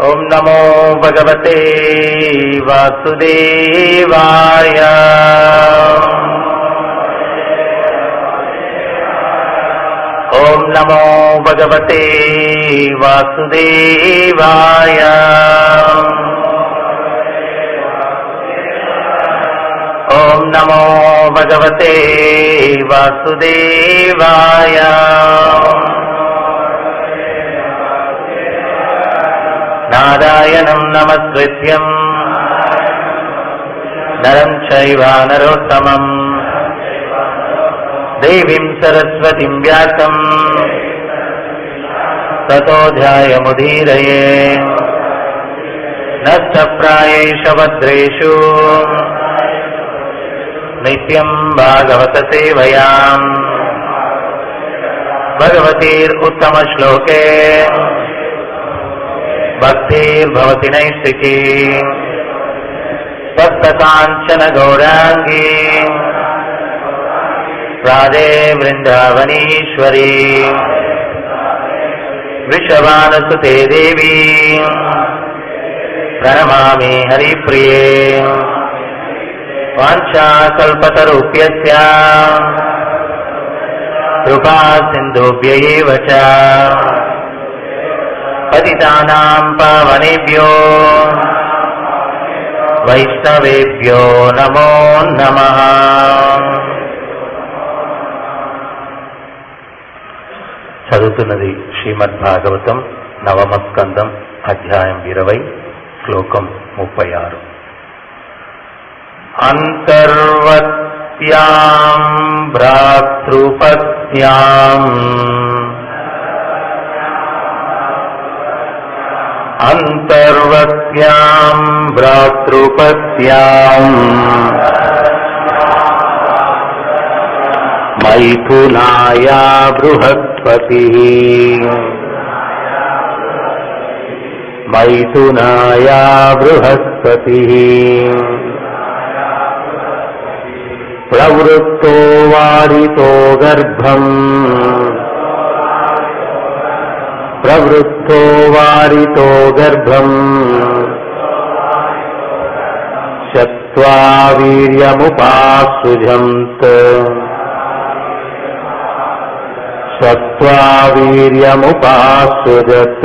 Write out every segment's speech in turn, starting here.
ॐ नमो भगवते वासुदेवाय ॐ नमो भगवते वासुदेवाय ॐ नमो भगवते वासुदेवाय नारायणम् नमस्कृत्यम् नरम् चैव नरोत्तमम् देवीम् सरस्वतीम् व्यासम् ततो ध्यायमुदीरये नष्टप्रायेष भद्रेषु नित्यम् भागवतसेवयाम् भगवतीर्उत्तमश्लोके भक्तिर्भवति नैष्टिकी तप्तकाञ्चन गौराङ्गी राधे वृन्दावनीश्वरी वृषभानुसुते देवी प्रणमामि हरिप्रिये वाञ्छाकल्पतरुभ्यस्य कृपा सिन्धुभ्य एव च पतितानाम् पावनेभ्यो వైష్ణవేభ్యో నమో నమ చదువుతున్నది శ్రీమద్ భాగవతం నవమ స్కందం అధ్యాయం ఇరవై శ్లోకం ముప్పై ఆరు అంతర్వత్యాం భ్రాతృపత్యాం अन्तर्वत्याम् भ्रातृपत्याम् मैथुनाया बृहस्पतिः मैथुनाया बृहस्पतिः प्रवृत्तो वारितो गर्भम् प्रवृत्तो वारितो गर्भम् शत्वा वीर्यमुपासृजन्त शत्वा वीर्यमुपासृजत्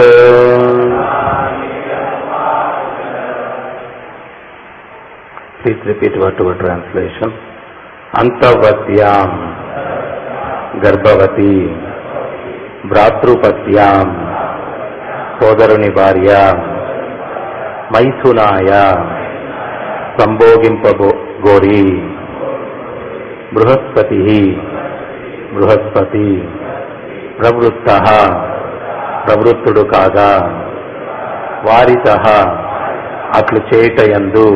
Please repeat word to word translation. అంతవత్యాం గర్భవతి భ్రాతృపత్యాం సోదరుని భార్య మైథునాయ సంభోగింపబో గోరి బృహస్పతి బృహస్పతి ప్రవృత్త ప్రవృత్తుడు కాగా వారిత అట్లు చేటయందు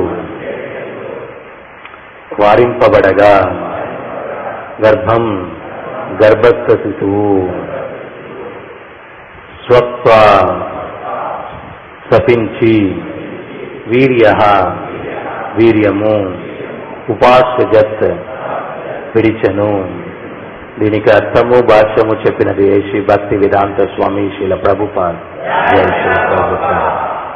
వారింపబడగా గర్భం గర్భస్థ శిశువు స్వత్వ శపించి వీర్య వీర్యము ఉపాసజత్ విడిచెను దీనికి అర్థము భాష్యము చెప్పినది శ్రీ భక్తి వేదాంత స్వామి శీల ప్రభుపాల్ జై శ్రీ ప్రభుపాల్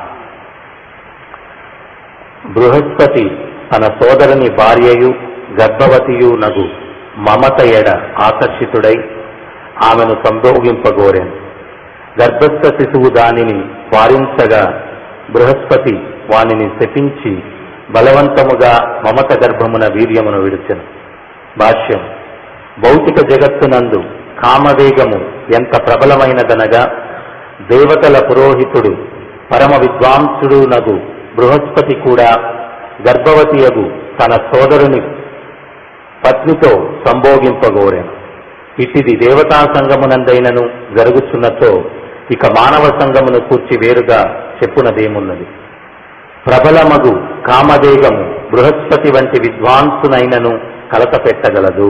బృహస్పతి తన సోదరుని భార్యయు గర్భవతియు నగు మమత ఎడ ఆకర్షితుడై ఆమెను సంభోగింపగోరెను గర్భస్థ శిశువు దానిని వారించగా బృహస్పతి వానిని శపించి బలవంతముగా మమత గర్భమున వీర్యమును విడిచెను భాష్యం భౌతిక జగత్తునందు కామవేగము ఎంత ప్రబలమైనదనగా దేవతల పురోహితుడు పరమ విద్వాంసుడు నగు బృహస్పతి కూడా గర్భవతియగు తన సోదరుని పత్నితో సంభోగింపగోరెను ఇట్టిది దేవతా సంగమునందైనను జరుగుచున్నతో ఇక మానవ సంగమును కూర్చి వేరుగా చెప్పునదేమున్నది ప్రబలమగు కామదేగము బృహస్పతి వంటి విద్వాంసునైనను కలత పెట్టగలదు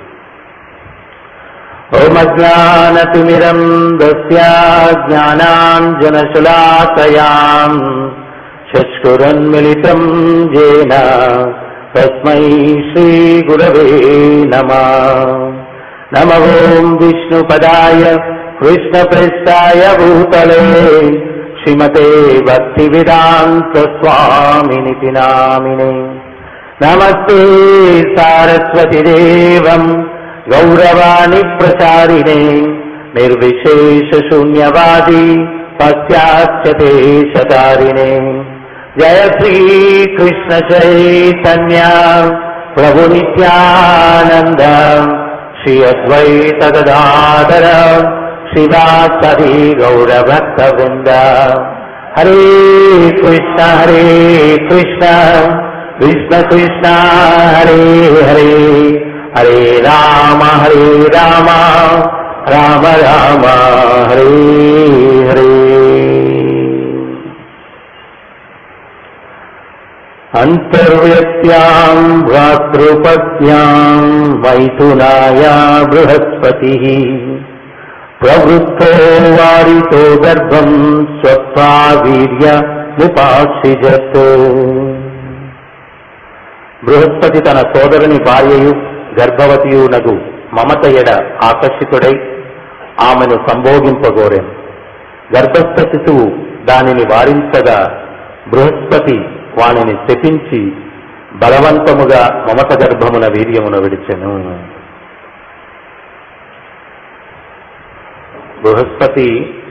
ఓమజ్ఞానతిమిరం దస్యా జ్ఞానాంజనశులాకయాం చక్షురన్మిళితం జేన తస్మై శ్రీగురవే నమ నమ ఓం విష్ణుపదాయ కృష్ణప్రస్థాయ భూతలే श्रीमते भक्तिवेदान्तस्वामिनिति नामिने नमस्ते सारस्वतिदेवम् गौरवाणि प्रचारिणे निर्विशेषशून्यवादी पश्चाच्यतेशतारिणे जय श्रीकृष्ण चैतन्य प्रभु नित्यानन्द श्री अद्वैत गदाधर श्रीवासरि गौरभक्तवृन्द हरे कृष्ण हरे कृष्ण कृष्ण कृष्ण हरे हरे हरे राम हरे राम राम राम हरे हरे अन्तर्व्यत्याम् भ्रातृपत्याम् मैथुनाया बृहस्पतिः प्रवृत्तो वारितो गर्भम् स्वत्वा వీర్యముపాక్షిజతో బృహస్పతి తన సోదరుని భార్యయు గర్భవతియు నగు మమత ఎడ ఆకర్షితుడై ఆమెను సంభోగింపగోరెను గర్భస్థ శిశువు దానిని వారించగా బృహస్పతి వానిని శపించి బలవంతముగా మమత గర్భమున వీర్యమున విడిచెను బృహస్పతి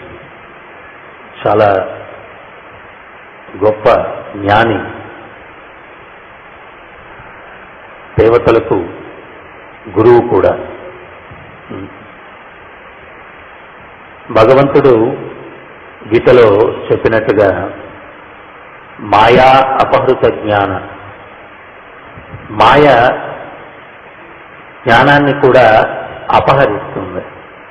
చాలా గొప్ప జ్ఞాని దేవతలకు గురువు కూడా భగవంతుడు గీతలో చెప్పినట్టుగా మాయా అపహృత జ్ఞాన మాయ జ్ఞానాన్ని కూడా అపహరిస్తుంది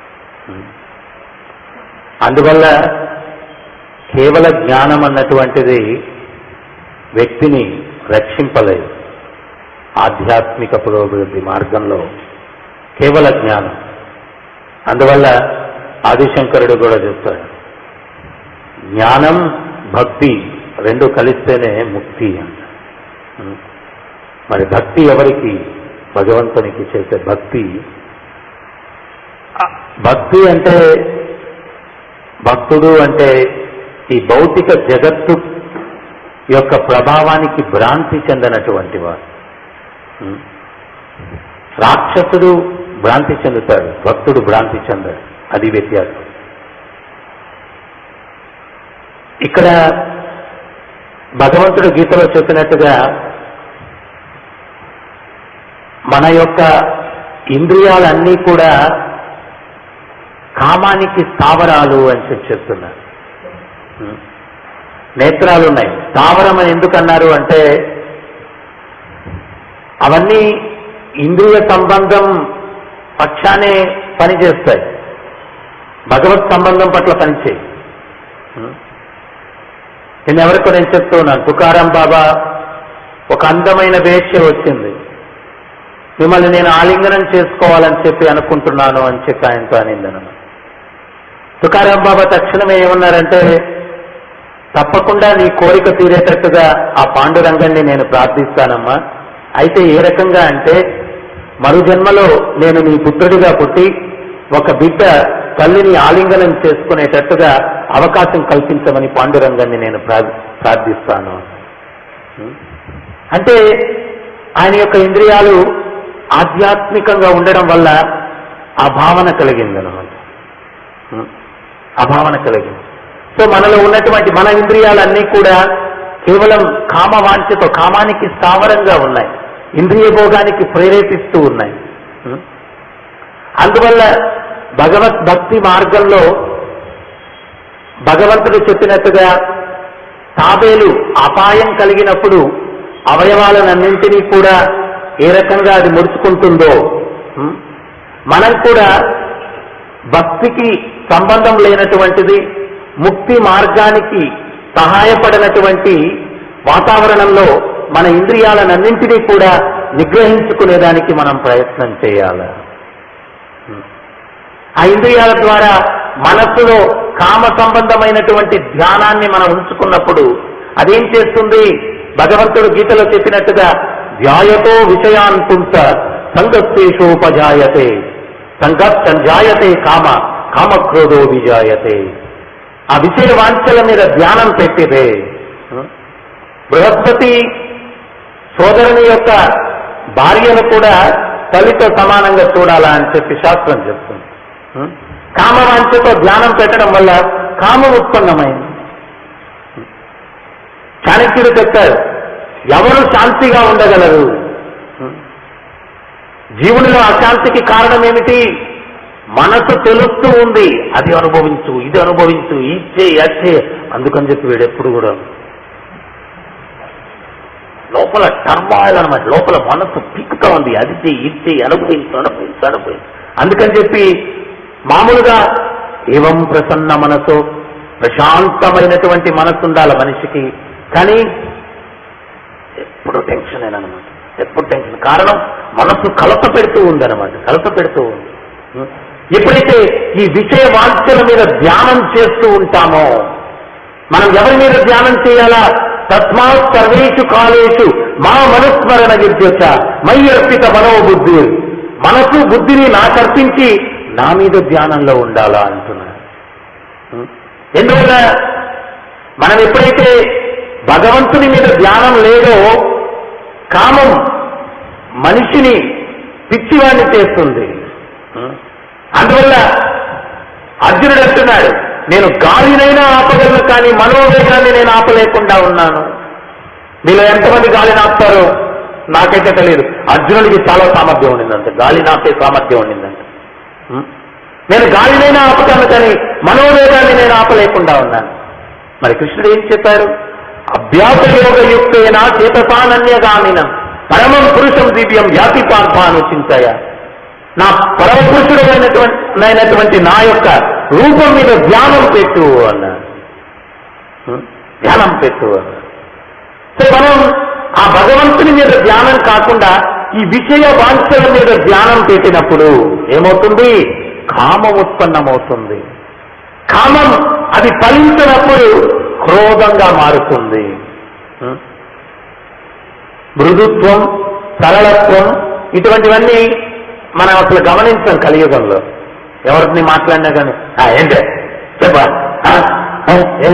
అందువల్ల కేవల జ్ఞానం అన్నటువంటిది వ్యక్తిని రక్షింపలేదు ఆధ్యాత్మిక పురోభివృద్ధి మార్గంలో కేవల జ్ఞానం అందువల్ల ఆదిశంకరుడు కూడా చెప్తాడు జ్ఞానం భక్తి రెండు కలిస్తేనే ముక్తి అంట మరి భక్తి ఎవరికి భగవంతునికి చేసే భక్తి భక్తి అంటే భక్తుడు అంటే ఈ భౌతిక జగత్తు యొక్క ప్రభావానికి భ్రాంతి చెందనటువంటి వాడు రాక్షసుడు భ్రాంతి చెందుతాడు భక్తుడు భ్రాంతి చెందాడు అది వ్యత్యాసం ఇక్కడ భగవంతుడు గీతలో చెప్పినట్టుగా మన యొక్క ఇంద్రియాలన్నీ కూడా కామానికి స్థావరాలు అని చెప్పి చెప్తున్నారు నేత్రాలు ఉన్నాయి స్థావరం అని ఎందుకన్నారు అంటే అవన్నీ ఇంద్రియ సంబంధం పక్షానే పనిచేస్తాయి భగవత్ సంబంధం పట్ల పనిచేయి నేను ఎవరికో నేను చెప్తూ ఉన్నాను తుకారాం బాబా ఒక అందమైన వేష్య వచ్చింది మిమ్మల్ని నేను ఆలింగనం చేసుకోవాలని చెప్పి అనుకుంటున్నాను అని చెప్పి ఆయనతో అనిందనమాట తుకారాం బాబా తక్షణమే ఏమన్నారంటే తప్పకుండా నీ కోరిక తీరేటట్టుగా ఆ పాండురంగాన్ని నేను ప్రార్థిస్తానమ్మా అయితే ఏ రకంగా అంటే మరు జన్మలో నేను నీ పుత్రుడిగా పుట్టి ఒక బిడ్డ తల్లిని ఆలింగనం చేసుకునేటట్టుగా అవకాశం కల్పించమని పాండురంగాన్ని నేను ప్రార్థిస్తాను అంటే ఆయన యొక్క ఇంద్రియాలు ఆధ్యాత్మికంగా ఉండడం వల్ల ఆ భావన కలిగిందనమాట ఆ భావన కలిగింది సో మనలో ఉన్నటువంటి మన ఇంద్రియాలన్నీ కూడా కేవలం కామవాంఛతో కామానికి స్థావరంగా ఉన్నాయి ఇంద్రియ భోగానికి ప్రేరేపిస్తూ ఉన్నాయి అందువల్ల భగవత్ భక్తి మార్గంలో భగవంతుడు చెప్పినట్టుగా తాబేలు అపాయం కలిగినప్పుడు అవయవాలన్నింటినీ కూడా ఏ రకంగా అది ముడుచుకుంటుందో మనం కూడా భక్తికి సంబంధం లేనటువంటిది ముక్తి మార్గానికి సహాయపడినటువంటి వాతావరణంలో మన ఇంద్రియాలన్నింటినీ కూడా నిగ్రహించుకునేదానికి మనం ప్రయత్నం చేయాలి ఆ ఇంద్రియాల ద్వారా మనస్సులో కామ సంబంధమైనటువంటి ధ్యానాన్ని మనం ఉంచుకున్నప్పుడు అదేం చేస్తుంది భగవంతుడు గీతలో చెప్పినట్టుగా ధ్యాయతో విషయాన్ పుంస సంగస్తేషోపజాయతే సంగత్ సంజాయతే కామ కామక్రోధో విజాయతే ఆ విషయ వాంఛల మీద ధ్యానం పెట్టిదే బృహస్పతి సోదరుని యొక్క భార్యను కూడా తల్లితో సమానంగా చూడాలా అని చెప్పి శాస్త్రం చెప్తుంది ఉం? కామవాంఛతో ధ్యానం పెట్టడం వల్ల కామం ఉత్పన్నమైంది చాణక్యుడు చెప్పారు ఎవరు శాంతిగా ఉండగలరు ఉం? జీవునిలో అశాంతికి కారణం ఏమిటి మనసు తెలుస్తూ ఉంది అది అనుభవించు ఇది అనుభవించు ఇచ్చే అచ్చే అందుకని చెప్పి వీడు ఎప్పుడు కూడా లోపల టర్మాయిల్ అనమాట లోపల మనసు పిక్కుతా ఉంది అది చెయ్యి ఇది చెయ్యి అనుభవించు అనుభవించు అనుభవించు అందుకని చెప్పి మామూలుగా ఏవం ప్రసన్న మనసు ప్రశాంతమైనటువంటి మనసు ఉండాలి మనిషికి కానీ ఎప్పుడు టెన్షన్ అనమాట ఎప్పుడు టెన్షన్ కారణం మనసు కలత పెడుతూ ఉందన్నమాట కలత పెడుతూ ఉంది ఎప్పుడైతే ఈ విషయ వాంఛల మీద ధ్యానం చేస్తూ ఉంటామో మనం ఎవరి మీద ధ్యానం చేయాలా తస్మాత్ సర్వేషు కాలేషు మా మనుస్మరణ విద్యుత మై అర్పిత మనోబుద్ధి మనసు బుద్ధిని నాకర్పించి నా మీద ధ్యానంలో ఉండాలా అంటున్నాడు ఉం? ఎందువల్ల మనం ఎప్పుడైతే భగవంతుని మీద ధ్యానం లేదో కామం మనిషిని పిచ్చివాణ్ణి చేస్తుంది ఉం? అందువల్ల అర్జునుడు అంటున్నాడు నేను గాలినైనా ఆపగలను కానీ మనోవేగాన్ని నేను ఆపలేకుండా ఉన్నాను మీలో ఎంతమంది గాలిని ఆపుతారో నాకైతే తెలియదు అర్జునుడికి చాలా సామర్థ్యం ఉండిందంట గాలిని ఆపే సామర్థ్యం ఉండిందంట ఉం? నేను గాలినైనా ఆపుతాను కానీ మనోవేగాన్ని నేను ఆపలేకుండా ఉన్నాను మరి కృష్ణుడు ఏం చెప్పారు అభ్యాస యోగ యుక్తేన చేతసానన్యగామినం పరమం పురుషం దివ్యం యాతి పార్థాను చింతయ నా పరమపురుషుడైనటువంటి నా యొక్క రూపం మీద ధ్యానం పెట్టు అన్నాడు ఉం? ధ్యానం పెట్టు అన్నాడు సో మనం ఆ భగవంతుని మీద ధ్యానం కాకుండా ఈ విషయ వాంఛల మీద ధ్యానం పెట్టినప్పుడు ఏమవుతుంది కామం ఉత్పన్నమవుతుంది కామం అది ఫలించినప్పుడు క్రోధంగా మారుతుంది ఉం? మృదుత్వం సరళత్వం ఇటువంటివన్నీ మనం అసలు గమనించాం కలియుగంలో ఎవరిని మాట్లాడినా కానీ "ఆ, ఏంటే చెప్పా ఆ, ఆ, ఏ?"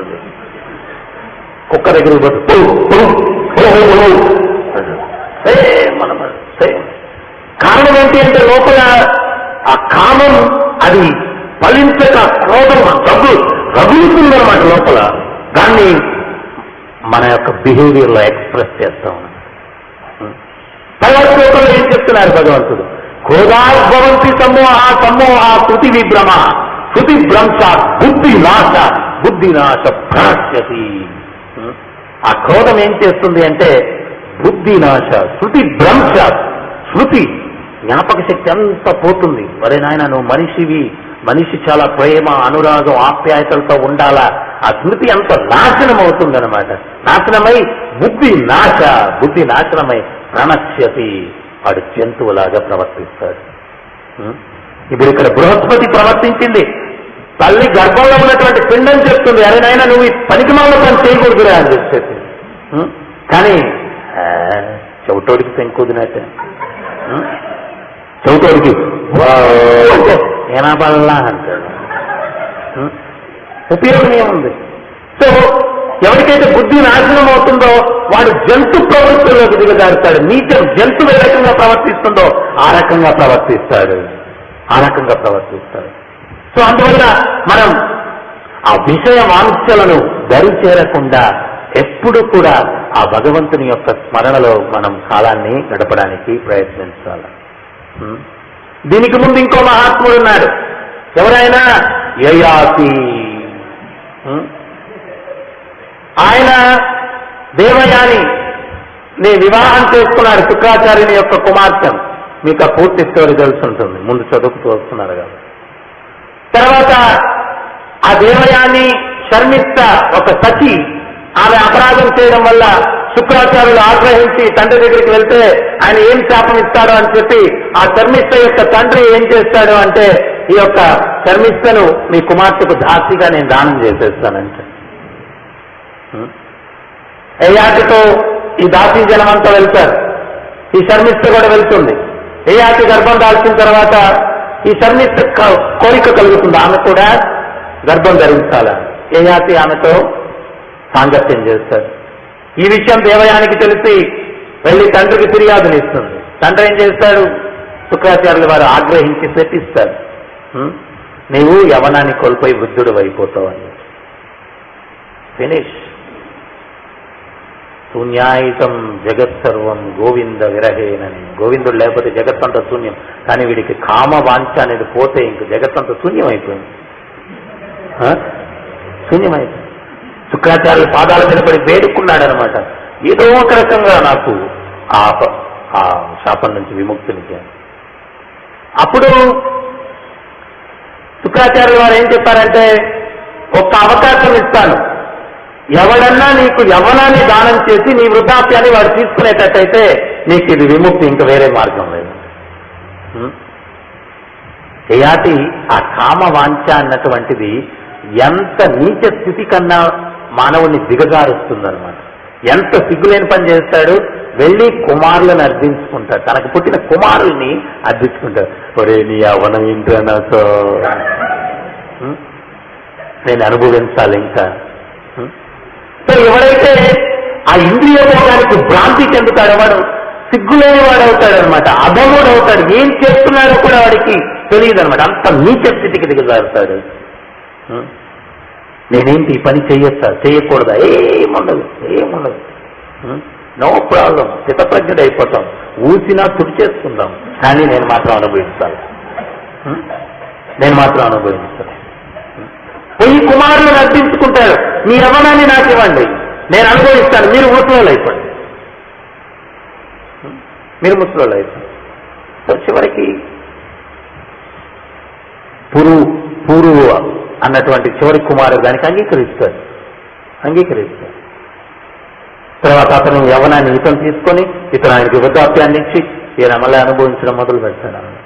కుక్క దగ్గరికి పోతే "పో, పో, పో, పో, పో." సేమ్ మనం సేమ్ కారణం ఏంటి అంటే లోపల ఆ కామం అది ఫలించక క్రోధం రగు రగులుతుందన్నమాట లోపల దాన్ని మన యొక్క బిహేవియర్ లో ఎక్స్ప్రెస్ చేస్తా ఉన్నాం తర్వాత శ్లోకంలో ఏం చెప్తున్నారు భగవంతుడు క్రోధాద్భవంతి సమూహ సమూహ శృతి విభ్రమ శృతి భ్రంశ బుద్ధి నాశ బుద్ధి నాశ భ్రష్యతి ఆ క్రోధం ఏం చేస్తుంది అంటే బుద్ధి నాశ శృతి భ్రంశ శృతి జ్ఞాపక శక్తి అంతా పోతుంది వరే నాయన నువ్వు మనిషివి మనిషి చాలా ప్రేమ అనురాగం ఆప్యాయతలతో ఉండాలా ఆ స్మృతి అంత నాశనం అవుతుందన్నమాట నాశనమై బుద్ధి నాశ బుద్ధి నాశనమై ప్రణశ్యతి వాడు జంతువులాగా ప్రవర్తిస్తాడు ఉం? ఇప్పుడు ఇక్కడ బృహస్పతి ప్రవర్తించింది తల్లి గర్భంలో ఉన్నటువంటి పిండం చెప్తుంది అరే నాయన నువ్వు ఈ పనికిమాల పని చేయకూడదురా అని చెప్పేసి ఉం? కానీ ఆ, చెవిటోడికి పెంకుదినట్టే ఉం? చెవిటోడికి "వావ్" అంటే ఏనాబల్లా అంటాడు ఉం? ఉపయోగం ఏముంది సో ఎవరికైతే బుద్ధి నాశనం అవుతుందో వాడు జంతు ప్రవృత్తిలోకి దిగజారుతాడు నీచం జంతువు ఏ రకంగా ప్రవర్తిస్తుందో ఆ రకంగా ప్రవర్తిస్తాడు ఆ రకంగా ప్రవర్తిస్తాడు సో అందువల్ల మనం ఆ విషయ వాంఛలను దరి చేరకుండా ఎప్పుడు కూడా ఆ భగవంతుని యొక్క స్మరణలో మనం కాలాన్ని గడపడానికి ప్రయత్నించాలి ఉం? దీనికి ముందు ఇంకో మహాత్ముడు ఉన్నాడు ఎవరైనా యయాతి ఉం? ఆయన దేవయాని నీ వివాహం చేసుకున్నాడు శుక్రాచార్యుని యొక్క కుమార్తెను మీకు ఆ పూర్తి స్టోరీ తెలుసుంటుంది ముందు చదువుకుతూ వస్తున్నారు కదా తర్వాత ఆ దేవయాని శర్మిష్ట ఒక సఖి ఆమె అపరాధం చేయడం వల్ల శుక్రాచార్యులు ఆగ్రహించి తండ్రి దగ్గరికి వెళ్తే ఆయన ఏం శాపం ఇస్తాడు అని చెప్పి ఆ శర్మిష్ట యొక్క తండ్రి ఏం చేస్తాడు అంటే ఈ యొక్క శర్మిష్టను మీ కుమార్తెకు దాసిగా నేను దానం చేసేస్తానంటే ఏయాటితో ఈ దాసీ జనం అంతా వెళ్తారు ఈ శర్మిష్ట కూడా వెళ్తుంది ఏయాటి గర్భం దాల్చిన తర్వాత ఈ శర్మిష్ట క- కోరిక కలుగుతుంది ఆమె కూడా గర్భం ధరించాలా యయాతి ఆమెతో సాంగత్యం చేస్తాడు ఈ విషయం దేవయానికి తెలిసి వెళ్ళి తండ్రికి ఫిర్యాదునిస్తుంది తండ్రి ఏం చేస్తాడు శుక్రాచార్యుల వారు ఆగ్రహించి శపిస్తాడు "హ్మ్? నీవు యవనాన్ని కోల్పోయి వృద్ధుడు అయిపోతావు అని ఫినిష్ శూన్యాయుతం జగత్ సర్వం గోవింద విరహేనని గోవిందుడు లేకపోతే జగత్ అంతా శూన్యం కానీ వీడికి కామ వాంఛ అనేది పోతే ఇంక జగత్ అంతా శూన్యం అయిపోయింది ఆ? శూన్యమైపోయింది శుక్రాచార్యుల పాదాల మీద పడి వేడుకున్నాడు అనమాట ఏదో ఒక రకంగా నాకు ఆ ప- ఆ శాపం నుంచి విముక్తిని చేయాలి అప్పుడు శుక్రాచార్యుల వారు ఏం చెప్పారంటే ఒక్క అవకాశం ఇస్తాను ఎవడన్నా నీకు యవనాన్ని దానం చేసి నీ వృద్ధాప్యాన్ని వాడు తీసుకునేటట్టయితే నీకు ఇది విముక్తి ఇంకా వేరే మార్గం లేదు హ్మ్? యయాతి ఆ కామ వాంఛ అన్నటువంటిది ఎంత నీచ స్థితి కన్నా మానవుని దిగజారుస్తుందన్నమాట ఎంత సిగ్గులేని పని చేస్తాడు వెళ్ళి కుమారులను అర్థించుకుంటాడు తనకు పుట్టిన కుమారుల్ని అర్థించుకుంటాడు ఒరే నీ అవనం ఇంట్లో నాతో హ్మ్? నేను అనుభవించాలి ఇంకా హ్మ్? సో ఎవరైతే ఆ ఇంద్రియ భోగానికి భ్రాంతి చెందుతాడో వాడు సిగ్గులేని వాడు అవుతాడు అనమాట అధముడు అవుతాడు ఏం చేస్తున్నాడో కూడా వాడికి తెలియదు అనమాట అంత నీచ స్థితికి దిగజారుతాడు హ్మ్? నేనేంటి ఈ పని చెయ్యొచ్చా చేయకూడదా ఏముండదు ఏముండదు నో ప్రాబ్లం స్థితప్రజ్ఞుడు అయిపోతాం ఊసినా తుడిచేసుకుందాం కానీ నేను మాత్రం అనుభవిస్తాను హ్మ్? నేను మాత్రం అనుభవిస్తాను పోయి కుమారులను అర్థించుకుంటారు మీ యవనాన్ని నాకు ఇవ్వండి నేను అనుభవిస్తాను మీరు ముసలోళ్ళు అయిపోండి మీరు ముసలోళ్ళు అయిపోండి సో చివరికి పురు పూరు అన్నటువంటి చివరి కుమారుడు దానికి అంగీకరిస్తాడు అంగీకరిస్తాడు తర్వాత అతను యవనాన్ని ఇతను తీసుకొని ఇతను ఆయనకి వృద్ధాప్యాన్ని ఇచ్చి ఈయన మళ్ళీ అనుభవించడం మొదలు పెడతాడు అన్నమాట.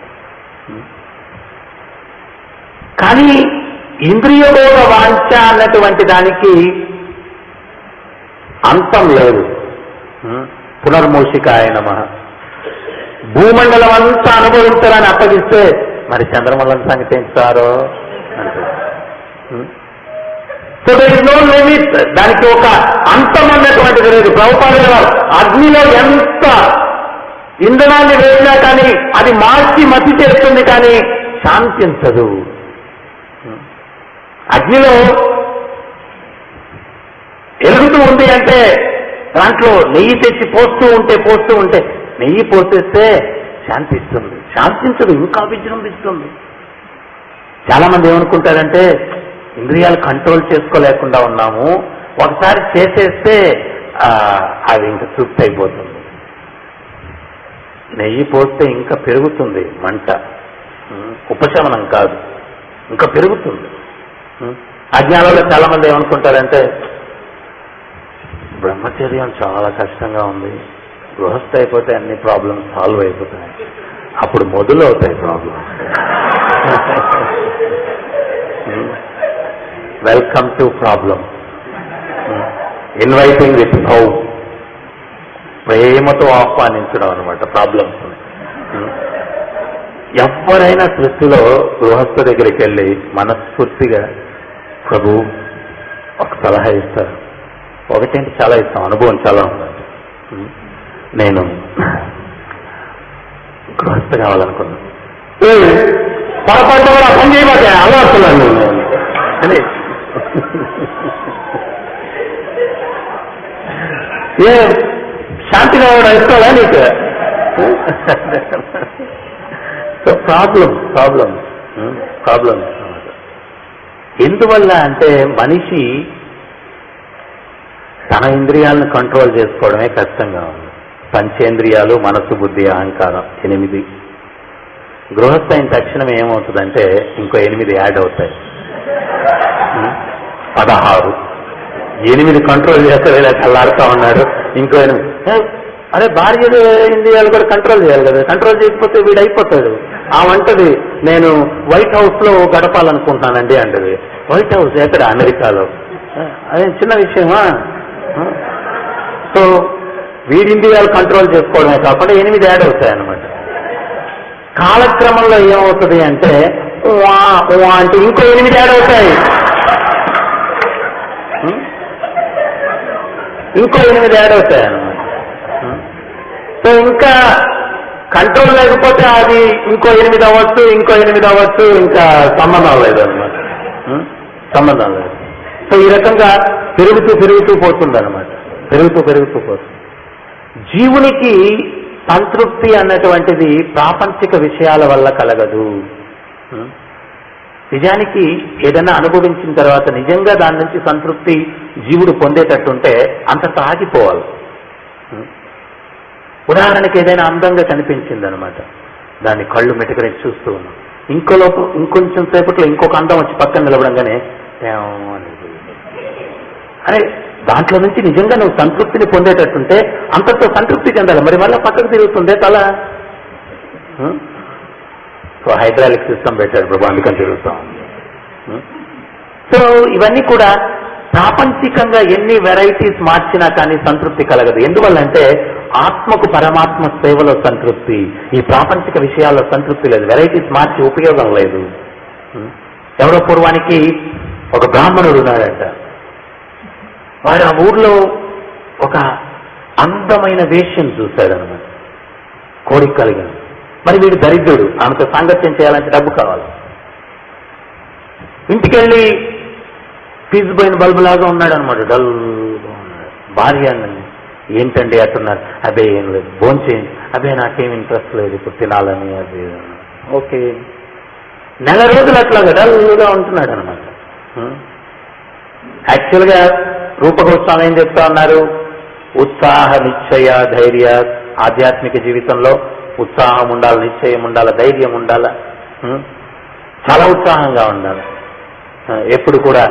కానీ ఇంద్రియభోగ వాంఛ అన్నటువంటి దానికి అంతం లేదు హ్మ్? పునర్మూషికాయ నమ భూమండలం అంతా అనుభవించాలని అప్పగిస్తే మరి చంద్రమండలం సంగతి ఏం సారో so there is no limit దానికి ఒక అంతం అన్నటువంటిది లేదు ప్రభుపాదుల వారు అగ్నిలో ఎంత ఇంధనాన్ని వేసినా కానీ అది మార్చి మతి చేస్తుంది కానీ శాంతించదు అగ్నిలో ఎలుగుతూ ఉంది అంటే దాంట్లో నెయ్యి తెచ్చి పోస్తూ ఉంటే పోస్తూ ఉంటే నెయ్యి పోసేస్తే శాంతిస్తుంది శాంతించదు ఇంకా విజృంభిస్తుంది చాలా మంది ఏమనుకుంటారంటే ఇంద్రియాలు కంట్రోల్ చేసుకోలేకుండా ఉన్నాము ఒకసారి చేసేస్తే ఆ, అది ఇంకా తృప్తి అయిపోతుంది నెయ్యి పోస్తే ఇంకా పెరుగుతుంది మంట ఉం, ఉపశమనం కాదు ఇంకా పెరుగుతుంది ఉం. అజ్ఞానంలో చాలా మంది ఏమనుకుంటారంటే బ్రహ్మచర్యం చాలా కష్టంగా ఉంది గృహస్థ అయిపోతే అన్ని ప్రాబ్లమ్స్ సాల్వ్ అయిపోతాయి అప్పుడు మొదలు అవుతాయి problems welcome to problem inviting with love ప్రేమతో ఆహ్వానించడం అనమాట ప్రాబ్లమ్స్ ఎవరైనా సృష్టిలో గృహస్థ దగ్గరికి వెళ్ళి మనస్ఫూర్తిగా ప్రభు ఒక సలహా ఇస్తారు ఒకటేంటి చాలా ఇస్తాం అనుభవం చాలా ఉందండి ఉం. నేను గృహస్థ కావాలనుకున్నాను ఏ, పొరపాటు కూడా పని చేయబోతే అలవాడుతున్నాను నేను అని ఏ శాంతిగా కూడా ఇస్తాడా నీకు సో ప్రాబ్లం ప్రాబ్లం ప్రాబ్లం ఎందువల్ల అంటే మనిషి తన ఇంద్రియాలను కంట్రోల్ చేసుకోవడమే కష్టంగా ఉంది పంచేంద్రియాలు మనసు బుద్ధి అహంకారం ఎనిమిది గృహస్థ అయిన తక్షణం ఏమవుతుందంటే ఇంకో ఎనిమిది యాడ్ అవుతాయి ఉం? పదహారు ఎనిమిది కంట్రోల్ చేస్తే వీళ్ళ కల్లాడుతూ ఉన్నాడు ఇంకో ఎనిమిది ఏ, అరే భార్య ఇంద్రియాలు కూడా కంట్రోల్ చేయాలి కదా కంట్రోల్ చేయకపోతే వీడు అయిపోతాడు ఆ వంటది నేను వైట్ హౌస్ లో గడపాలనుకుంటున్నానండి అంటది వైట్ హౌస్ ఎక్కడ అమెరికాలో "ఏ, అదే చిన్న విషయమా ఆ? సో వీడి ఇంద్రియాలు కంట్రోల్ చేసుకోవడమే కాకుండా ఎనిమిది యాడ్ అవుతాయి అన్నమాట కాలక్రమంలో ఏమవుతుంది అంటే వా వా అంటే ఇంకో ఎనిమిది యాడ్ అవుతాయి ఇంకో ఎనిమిది యాడ్ అవుతాయి అన్నమాట సో ఇంకా కంట్రోల్ లేకపోతే అది ఇంకో ఎనిమిది అవ్వచ్చు ఇంకో ఎనిమిది అవ్వచ్చు ఇంకా సంబంధం లేదు అనమాట సంబంధం లేదు సో ఈ రకంగా పెరుగుతూ పెరుగుతూ పోతుంది అనమాట పెరుగుతూ పెరుగుతూ పోతుంది జీవునికి సంతృప్తి అన్నటువంటిది ప్రాపంచిక విషయాల వల్ల కలగదు ఉం? నిజానికి ఏదైనా అనుభవించిన తర్వాత నిజంగా దాని నుంచి సంతృప్తి జీవుడు పొందేటట్టుంటే అంత సాగిపోవాలి ఉం? ఉదాహరణకి ఏదైనా అందంగా కనిపించింది అనమాట దాన్ని కళ్ళు మెటకరించి చూస్తూ ఉన్నాం ఇంకో లోపు ఇంకొంచెం సేపట్లో ఇంకొక అందం వచ్చి పక్కన నిలబడంగానే "ఏం" అనేది. అరే దాంట్లో నుంచి నిజంగా నువ్వు సంతృప్తిని పొందేటట్టుంటే అంతతో సంతృప్తి చెందాలి మరి మళ్ళీ పక్కకు తిరుగుతుందే తల ఉం? సో హైడ్రాలిక్ సిస్టమ్ పెట్టాడు ప్రభు అందుకని తిరుగుతాం ఉం? సో ఇవన్నీ కూడా ప్రాపంచికంగా ఎన్ని వెరైటీస్ మార్చినా కానీ సంతృప్తి కలగదు ఎందువల్లంటే ఆత్మకు పరమాత్మ సేవలో సంతృప్తి ఈ ప్రాపంచిక విషయాల్లో సంతృప్తి లేదు వెరైటీస్ మార్చి ఉపయోగం లేదు ఉం? ఎవరో పూర్వానికి ఒక బ్రాహ్మణుడు ఉన్నాడంట వాడు ఆ ఊర్లో ఒక అందమైన వేష్యం చూశాడు అనమాట కోరిక కలిగిన మరి వీడు దరిద్రుడు ఆమెతో సాంగత్యం చేయాలంటే డబ్బు కావాలి ఇంటికెళ్ళి ఫీజు పోయిన బల్బు లాగా ఉన్నాడు అనమాట డల్గా ఉన్నాడు భార్య అన్నది ఏంటండి అంటున్నారు అదే ఏం లేదు భోన్ చేయండి అదే నాకేం ఇంట్రెస్ట్ లేదు ఇప్పుడు తినాలని అది ఇది అని. ఓకే నెల రోజులు అట్లాగా డల్గా ఉంటున్నాడు అనమాట యాక్చువల్గా రూపగోస్వామి ఏం చెప్తా ఉన్నారు ఉత్సాహ నిశ్చయ ధైర్య ఆధ్యాత్మిక జీవితంలో ఉత్సాహం ఉండాలి నిశ్చయం ఉండాలి ధైర్యం ఉండాలి ఉం? చాలా ఉత్సాహంగా ఉండాలి ఆ, ఎప్పుడు కూడా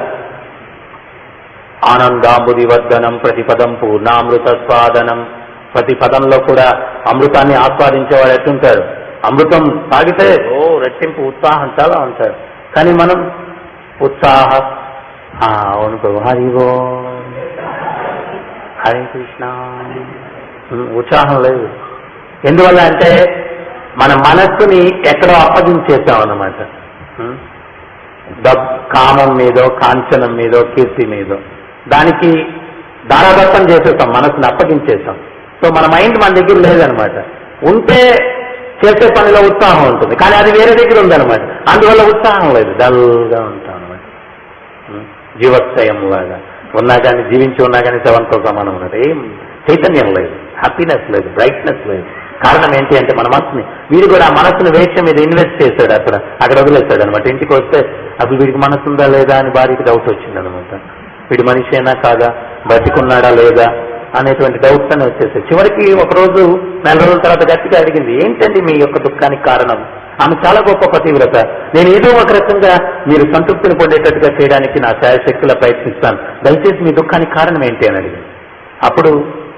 ఆనందాంబుది వర్ధనం ప్రతి పదం పూర్ణామృత స్వాదనం ప్రతి పదంలో కూడా అమృతాన్ని ఆస్వాదించేవాడు ఎట్టుంటాడు అమృతం తాగితే ఓ రెట్టింపు ఉత్సాహం చాలా ఉంటాడు కానీ మనం ఉత్సాహ ఆ, అవును ప్రభు హరి ఓం హరే కృష్ణ ఉం, ఉత్సాహం లేదు ఎందువల్ల అంటే మన మనస్సుని ఎక్కడో అప్పగించేసాం అన్నమాట ఉం? డబ్ కామం మీదో కాంచనం మీదో కీర్తి మీదో దానికి దారాదత్తం చేసేసాం మనసుని అప్పగించేసాం సో మన మైండ్ మన దగ్గర లేదనమాట ఉంటే చేసే పనిలో ఉత్సాహం ఉంటుంది కానీ అది వేరే దగ్గర ఉందన్నమాట అందువల్ల ఉత్సాహం లేదు డల్గా ఉంటాం అనమాట జీవత్సయం లాగా ఉన్నా కానీ జీవించి ఉన్నా కానీ శవంతో సమానం ఉన్నది ఏం చైతన్యం లేదు హ్యాపీనెస్ లేదు బ్రైట్నెస్ లేదు కారణం ఏంటి అంటే మన మనసుని వీడు కూడా ఆ మనసుని వేషం మీద ఇన్వెస్ట్ చేశాడు అక్కడ అక్కడ వదిలేస్తాడు అనమాట ఇంటికి వస్తే అసలు వీడికి మనసు ఉందా లేదా అని భార్యకి డౌట్ వచ్చింది అనమాట వీడి మనిషి అయినా కాదా బతికున్నాడా లేదా అనేటువంటి డౌట్స్ అని వచ్చేసాయి చివరికి ఒక రోజు నెల రోజుల తర్వాత గట్టిగా అడిగింది ఏంటండి మీ యొక్క దుఃఖానికి కారణం ఆమె చాలా గొప్ప పతివ్రత నేను ఏదో ఒక రకంగా మీరు సంతృప్తిని పొందేటట్టుగా చేయడానికి నా శాయశక్తుల ప్రయత్నిస్తాను దయచేసి మీ దుఃఖానికి కారణం ఏంటి అని అడిగింది అప్పుడు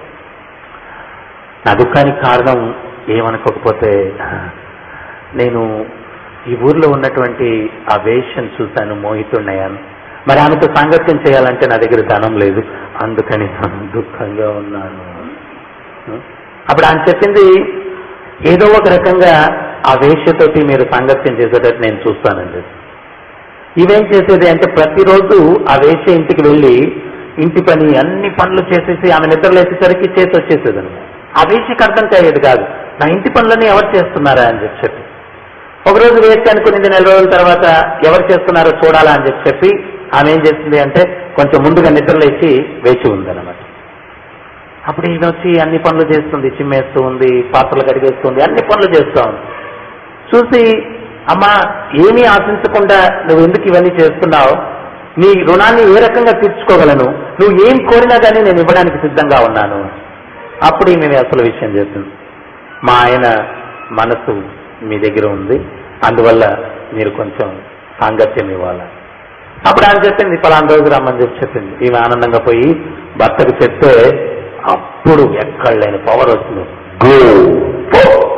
నా దుఃఖానికి కారణం ఏమనుకోకపోతే నేను ఈ ఊర్లో ఉన్నటువంటి ఆ వేష్యం చూశాను మోహితున్నాయాను మరి ఆమెతో సాంగత్యం చేయాలంటే నా దగ్గర ధనం లేదు అందుకని నేను దుఃఖంగా ఉన్నాను అప్పుడు ఆయన చెప్పింది ఏదో ఒక రకంగా ఆ వేష్యతోటి మీరు సాంగత్యం చేసేటట్టు నేను చూస్తానండి ఇవేం చేసేది అంటే ప్రతిరోజు ఆ వేష్య ఇంటికి వెళ్ళి ఇంటి పని అన్ని పనులు చేసేసి ఆమె నిద్రలేసేసరికి చేసి వచ్చేసేది ఆ వేష్యకి అర్థం కాయేది కాదు నా ఇంటి పనులన్నీ ఎవరు చేస్తున్నారా అని చెప్పి చెప్పి ఒకరోజు వేసి అనుకునేది నెల రోజుల తర్వాత ఎవరు చేస్తున్నారో చూడాలా అని చెప్పి చెప్పి ఆమె ఏం చేస్తుంది అంటే కొంచెం ముందుగా నిద్రలేచి వేచి ఉందన్నమాట అప్పుడు ఈయన వచ్చి అన్ని పనులు చేస్తుంది చిమ్మేస్తూ ఉంది పాత్రలు కడిగేస్తుంది అన్ని పనులు చేస్తూ ఉంది చూసి అమ్మా ఏమీ ఆశించకుండా నువ్వు ఎందుకు ఇవన్నీ చేస్తున్నావు నీ రుణాన్ని ఏ రకంగా తీర్చుకోగలను నువ్వు ఏం కోరినా కానీ నేను ఇవ్వడానికి సిద్ధంగా ఉన్నాను అప్పుడు ఈమె అసలు విషయం చెప్తుంది మా ఆయన మనసు మీ దగ్గర ఉంది అందువల్ల మీరు కొంచెం సాంగత్యం ఇవ్వాలి అప్పుడు ఆయన చెప్పింది పలానా రోజు రమ్మని చెప్పి చెప్పింది ఈమె ఆనందంగా పోయి భర్తకు చెప్తే అప్పుడు ఎక్కడ లేని పవర్ వస్తుంది గో పో.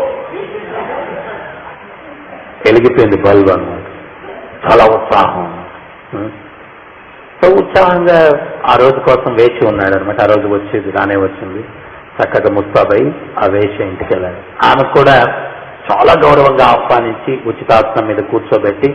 వెలిగిపోయింది బల్బ్ అన్నమాట చాలా ఉత్సాహం ఉం. సో ఉత్సాహంగా ఆ రోజు కోసం వేచి ఉన్నాడు అనమాట ఆ రోజు వచ్చేది రానే వచ్చింది చక్కగా ముస్తాబై ఆ వేష ఇంటికి వెళ్ళాడు ఆమె కూడా చాలా గౌరవంగా ఆహ్వానించి ఉచితాసనం మీద కూర్చోబెట్టి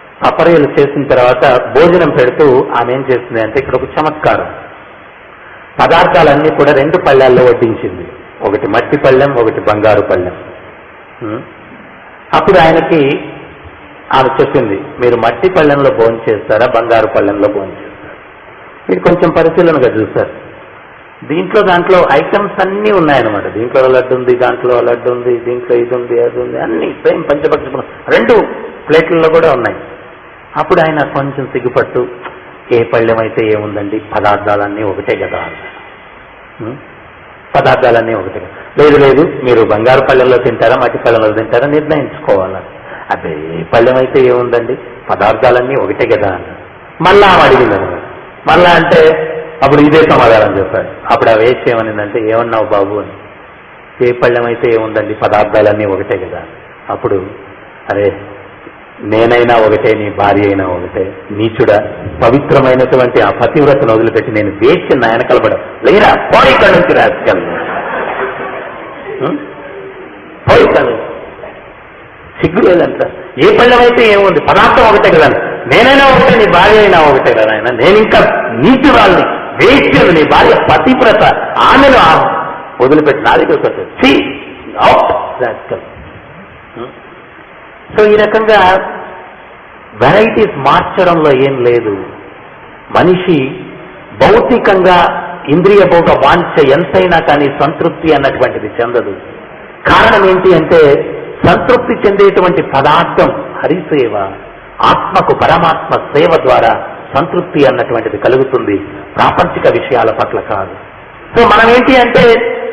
సపర్యలు చేసిన తర్వాత భోజనం పెడుతూ ఆమె ఏం చేస్తుంది అంటే ఇక్కడ ఒక చమత్కారం పదార్థాలన్నీ కూడా రెండు పళ్ళాల్లో వడ్డించింది ఒకటి మట్టి పళ్ళెం ఒకటి బంగారు పళ్ళెం ఉం? అప్పుడు ఆయనకి ఆమె చెప్పింది మీరు మట్టి పళ్ళెంలో భోజనం చేస్తారా బంగారు పళ్ళెంలో భోజనం చేస్తారా మీరు కొంచెం పరిశీలనగా చూస్తారు దీంట్లో దాంట్లో ఐటమ్స్ అన్నీ ఉన్నాయన్నమాట దీంట్లో లడ్డు ఉంది దాంట్లో లడ్డు ఉంది దీంట్లో ఇది ఉంది అది ఉంది అన్ని సేమ్ పంచపక్ష రెండు ప్లేట్లలో కూడా ఉన్నాయి అప్పుడు ఆయన కొంచెం సిగ్గుపట్టు ఏ పళ్ళెం అయితే ఏముందండి పదార్థాలన్నీ ఒకటే కదా అన్నాడు. ఉం? పదార్థాలన్నీ ఒకటే కదా. లేదు లేదు మీరు బంగారు పళ్ళెంలో తింటారా మట్టి పళ్ళెంలో తింటారా నిర్ణయించుకోవాలి అదే ఏ పళ్ళెం అయితే ఏముందండి పదార్థాలన్నీ ఒకటే కదా అన్నాడు మళ్ళా ఆమె అడిగింది అనమాట మళ్ళా అంటే అప్పుడు ఇదే సమాధానం చెప్పాడు అప్పుడు ఆ వేసి ఏమనిందంటే ఏమన్నావు బాబు అని ఏ పళ్ళెం అయితే ఏముందండి పదార్థాలన్నీ ఒకటే కదా అప్పుడు అరే నేనైనా ఒకటే నీ భార్య అయినా ఒకటే నీచుడా పవిత్రమైనటువంటి ఆ పతివ్రతను వదిలిపెట్టి నేను వేచి నా వెనకలబడ లేరా పోయి ఇక్కడి నుంచి రాసుకెళ్ళను పోయి ఇక్కడి నుంచి. సిగ్గు లేదంట ఏ పళ్ళెం అయితే ఏముంది పదార్థం ఒకటే కదా నేనైనా ఒకటే నీ భార్య అయినా ఒకటే కదా ఆయన నేను ఇంకా నీచురాల్ని వేశ్యను నీ భార్య పతివ్రత ఆమెను ఆ వదిలిపెట్టి నా దగ్గరకు వచ్చాడు ఛీ, అవుట్ రాస్కల్. సో ఈ రకంగా వెరైటీస్ మార్చడంలో ఏం లేదు మనిషి భౌతికంగా ఇంద్రియ భోగ వాంఛ ఎంతైనా కానీ సంతృప్తి అన్నటువంటిది చెందదు కారణం ఏంటి అంటే సంతృప్తి చెందేటువంటి పదార్థం హరిసేవ ఆత్మకు పరమాత్మ సేవ ద్వారా సంతృప్తి అన్నటువంటిది కలుగుతుంది ప్రాపంచిక విషయాల పట్ల కాదు సో మనం ఏంటి అంటే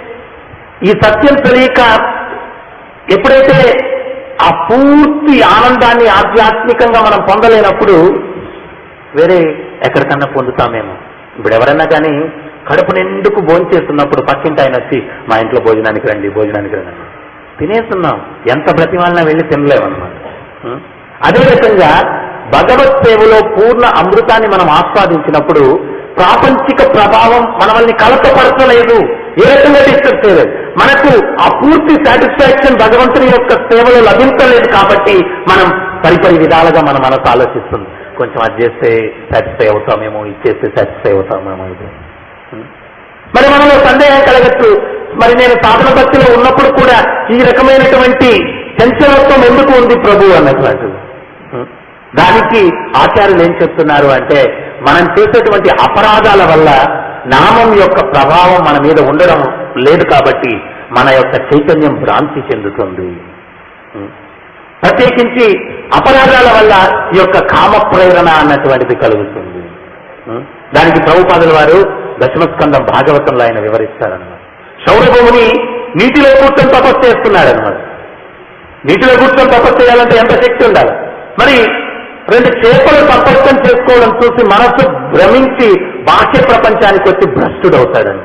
ఈ సత్యం తెలియక ఎప్పుడైతే ఆ పూర్తి ఆనందాన్ని ఆధ్యాత్మికంగా మనం పొందలేనప్పుడు వేరే ఎక్కడికన్నా పొందుతామేమో ఇప్పుడు ఎవరైనా కానీ కడుపు నిండుకు భోంచేస్తున్నప్పుడు పక్కింటి ఆయన వచ్చి మా ఇంట్లో భోజనానికి రండి భోజనానికి రండి అని. తినేస్తున్నాం ఎంత బ్రతిమాలన వెళ్ళి తినలేమన్నమాట ఉం? అదే రకంగా భగవత్ సేవలో పూర్ణ అమృతాన్ని మనం ఆస్వాదించినప్పుడు ప్రాపంచిక ప్రభావం మనల్ని కలతపరచలేదు ఏ రకంగా డిస్టర్బ్ చేయలేదు మనకు ఆ పూర్తి సాటిస్ఫాక్షన్ భగవంతుని యొక్క సేవలో లభించలేదు కాబట్టి మనం పరిపరి విధాలుగా మన మనసు ఆలోచిస్తుంది కొంచెం అది చేస్తే సాటిస్ఫై అవుతామేమో ఇది చేస్తే సాటిస్ఫై అవుతామేమో ఇది ఉం? మరి మనలో సందేహం కలగచ్చు మరి నేను సాధన భక్తిలో ఉన్నప్పుడు కూడా ఈ రకమైనటువంటి చంచలత్వం ఎందుకు ఉంది ప్రభు అన్నటువంటిది ఉం? దానికి ఆచార్యులు ఏం చెప్తున్నారు అంటే మనం చేసేటువంటి అపరాధాల వల్ల నామం యొక్క ప్రభావం మన మీద ఉండడం లేదు కాబట్టి మన యొక్క చైతన్యం భ్రాంతి చెందుతుంది ఉం? ప్రత్యేకించి అపరాధాల వల్ల ఈ యొక్క కామ ప్రేరణ అన్నటువంటిది కలుగుతుంది ఉం? దానికి ప్రభుపాదుల వారు దశమస్కందం భాగవతంలో ఆయన వివరిస్తారన్నమాట శౌరభూమిని నీటిలో కూర్చొని తపస్సు చేస్తున్నాడనమాట నీటిలో కూర్చొని తపస్సు చేయాలంటే ఎంత శక్తి ఉండాలి మరి రెండు చేపలు సంపర్కం చేసుకోవడం చూసి మనస్సు భ్రమించి బాహ్య ప్రపంచానికి వచ్చి భ్రష్టుడవుతాడనమాట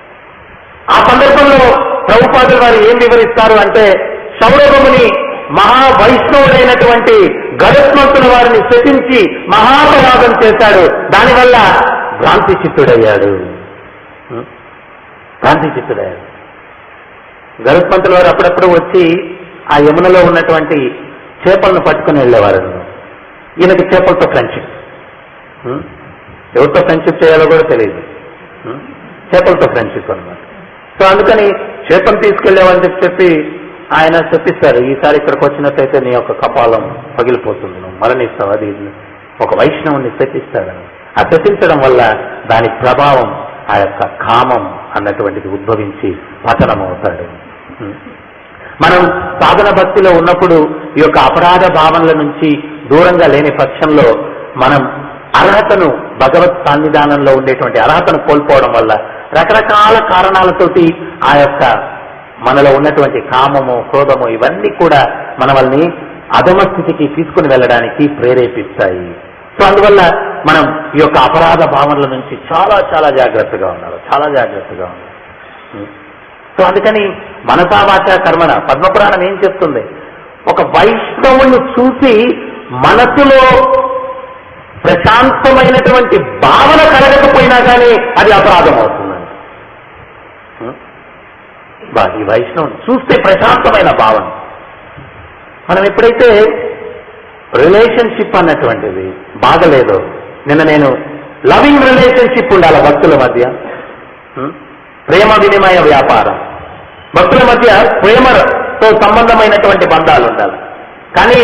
ఆ సందర్భంలో ప్రభుపాదుల వారు ఏం వివరిస్తారు అంటే సౌరభముని మహావైష్ణవుడైనటువంటి గరుత్మంతుల వారిని శపించి మహాపరాధం చేశాడు దానివల్ల భ్రాంతి చిత్తుడయ్యాడు ఉం? భ్రాంతి చిత్తుడయ్యాడు గరుత్మంతుల వారు అప్పుడప్పుడు వచ్చి ఆ యమునలో ఉన్నటువంటి చేపలను పట్టుకుని వెళ్ళేవారు ఈయనకి చేపలతో ఫ్రెండ్షిప్ ఉం? ఎవరితో ఫ్రెండ్షిప్ చేయాలో కూడా తెలియదు ఉం? చేపలతో ఫ్రెండ్షిప్ అన్నమాట సో అందుకని చేపను తీసుకెళ్లేవని చెప్పి చెప్పి ఆయన చెప్పిస్తారు ఈసారి ఇక్కడికి వచ్చినట్టయితే నీ యొక్క కపాలం పగిలిపోతుంది నువ్వు మరణిస్తావు అది ఇది. ఒక వైష్ణవుని శపిస్తాడని ఆ శపించడం వల్ల దాని ప్రభావం ఆ యొక్క కామం అన్నటువంటిది ఉద్భవించి పతనం అవుతాడు ఉం. మనం సాధన భక్తిలో ఉన్నప్పుడు ఈ యొక్క అపరాధ భావనల నుంచి దూరంగా లేని పక్షంలో మనం అర్హతను భగవత్ సన్నిధానంలో ఉండేటువంటి అర్హతను కోల్పోవడం వల్ల రకరకాల కారణాలతోటి ఆ యొక్క మనలో ఉన్నటువంటి కామము క్రోధము ఇవన్నీ కూడా మనల్ని అధమ స్థితికి తీసుకుని వెళ్ళడానికి ప్రేరేపిస్తాయి సో అందువల్ల మనం ఈ యొక్క అపరాధ భావనల నుంచి చాలా చాలా జాగ్రత్తగా ఉండాలి చాలా జాగ్రత్తగా ఉండాలి ఉం. సో అందుకని మనసా వాచ కర్మణ పద్మపురాణం ఏం చెప్తుంది ఒక వైష్ణవుని చూసి మనసులో ప్రశాంతమైనటువంటి భావన కలగకపోయినా కానీ అది అపరాధం అవుతుందండి ఉం? బా ఈ వైష్ణవుని చూస్తే ప్రశాంతమైన భావన మనం ఎప్పుడైతే రిలేషన్షిప్ అన్నటువంటిది బాగలేదో నిన్న నేను లవింగ్ రిలేషన్షిప్ ఉండాలి భక్తుల మధ్య ఉం? ప్రేమ వినిమయ వ్యాపారం భక్తుల మధ్య ప్రేమతో సంబంధమైనటువంటి బంధాలు ఉండాలి కానీ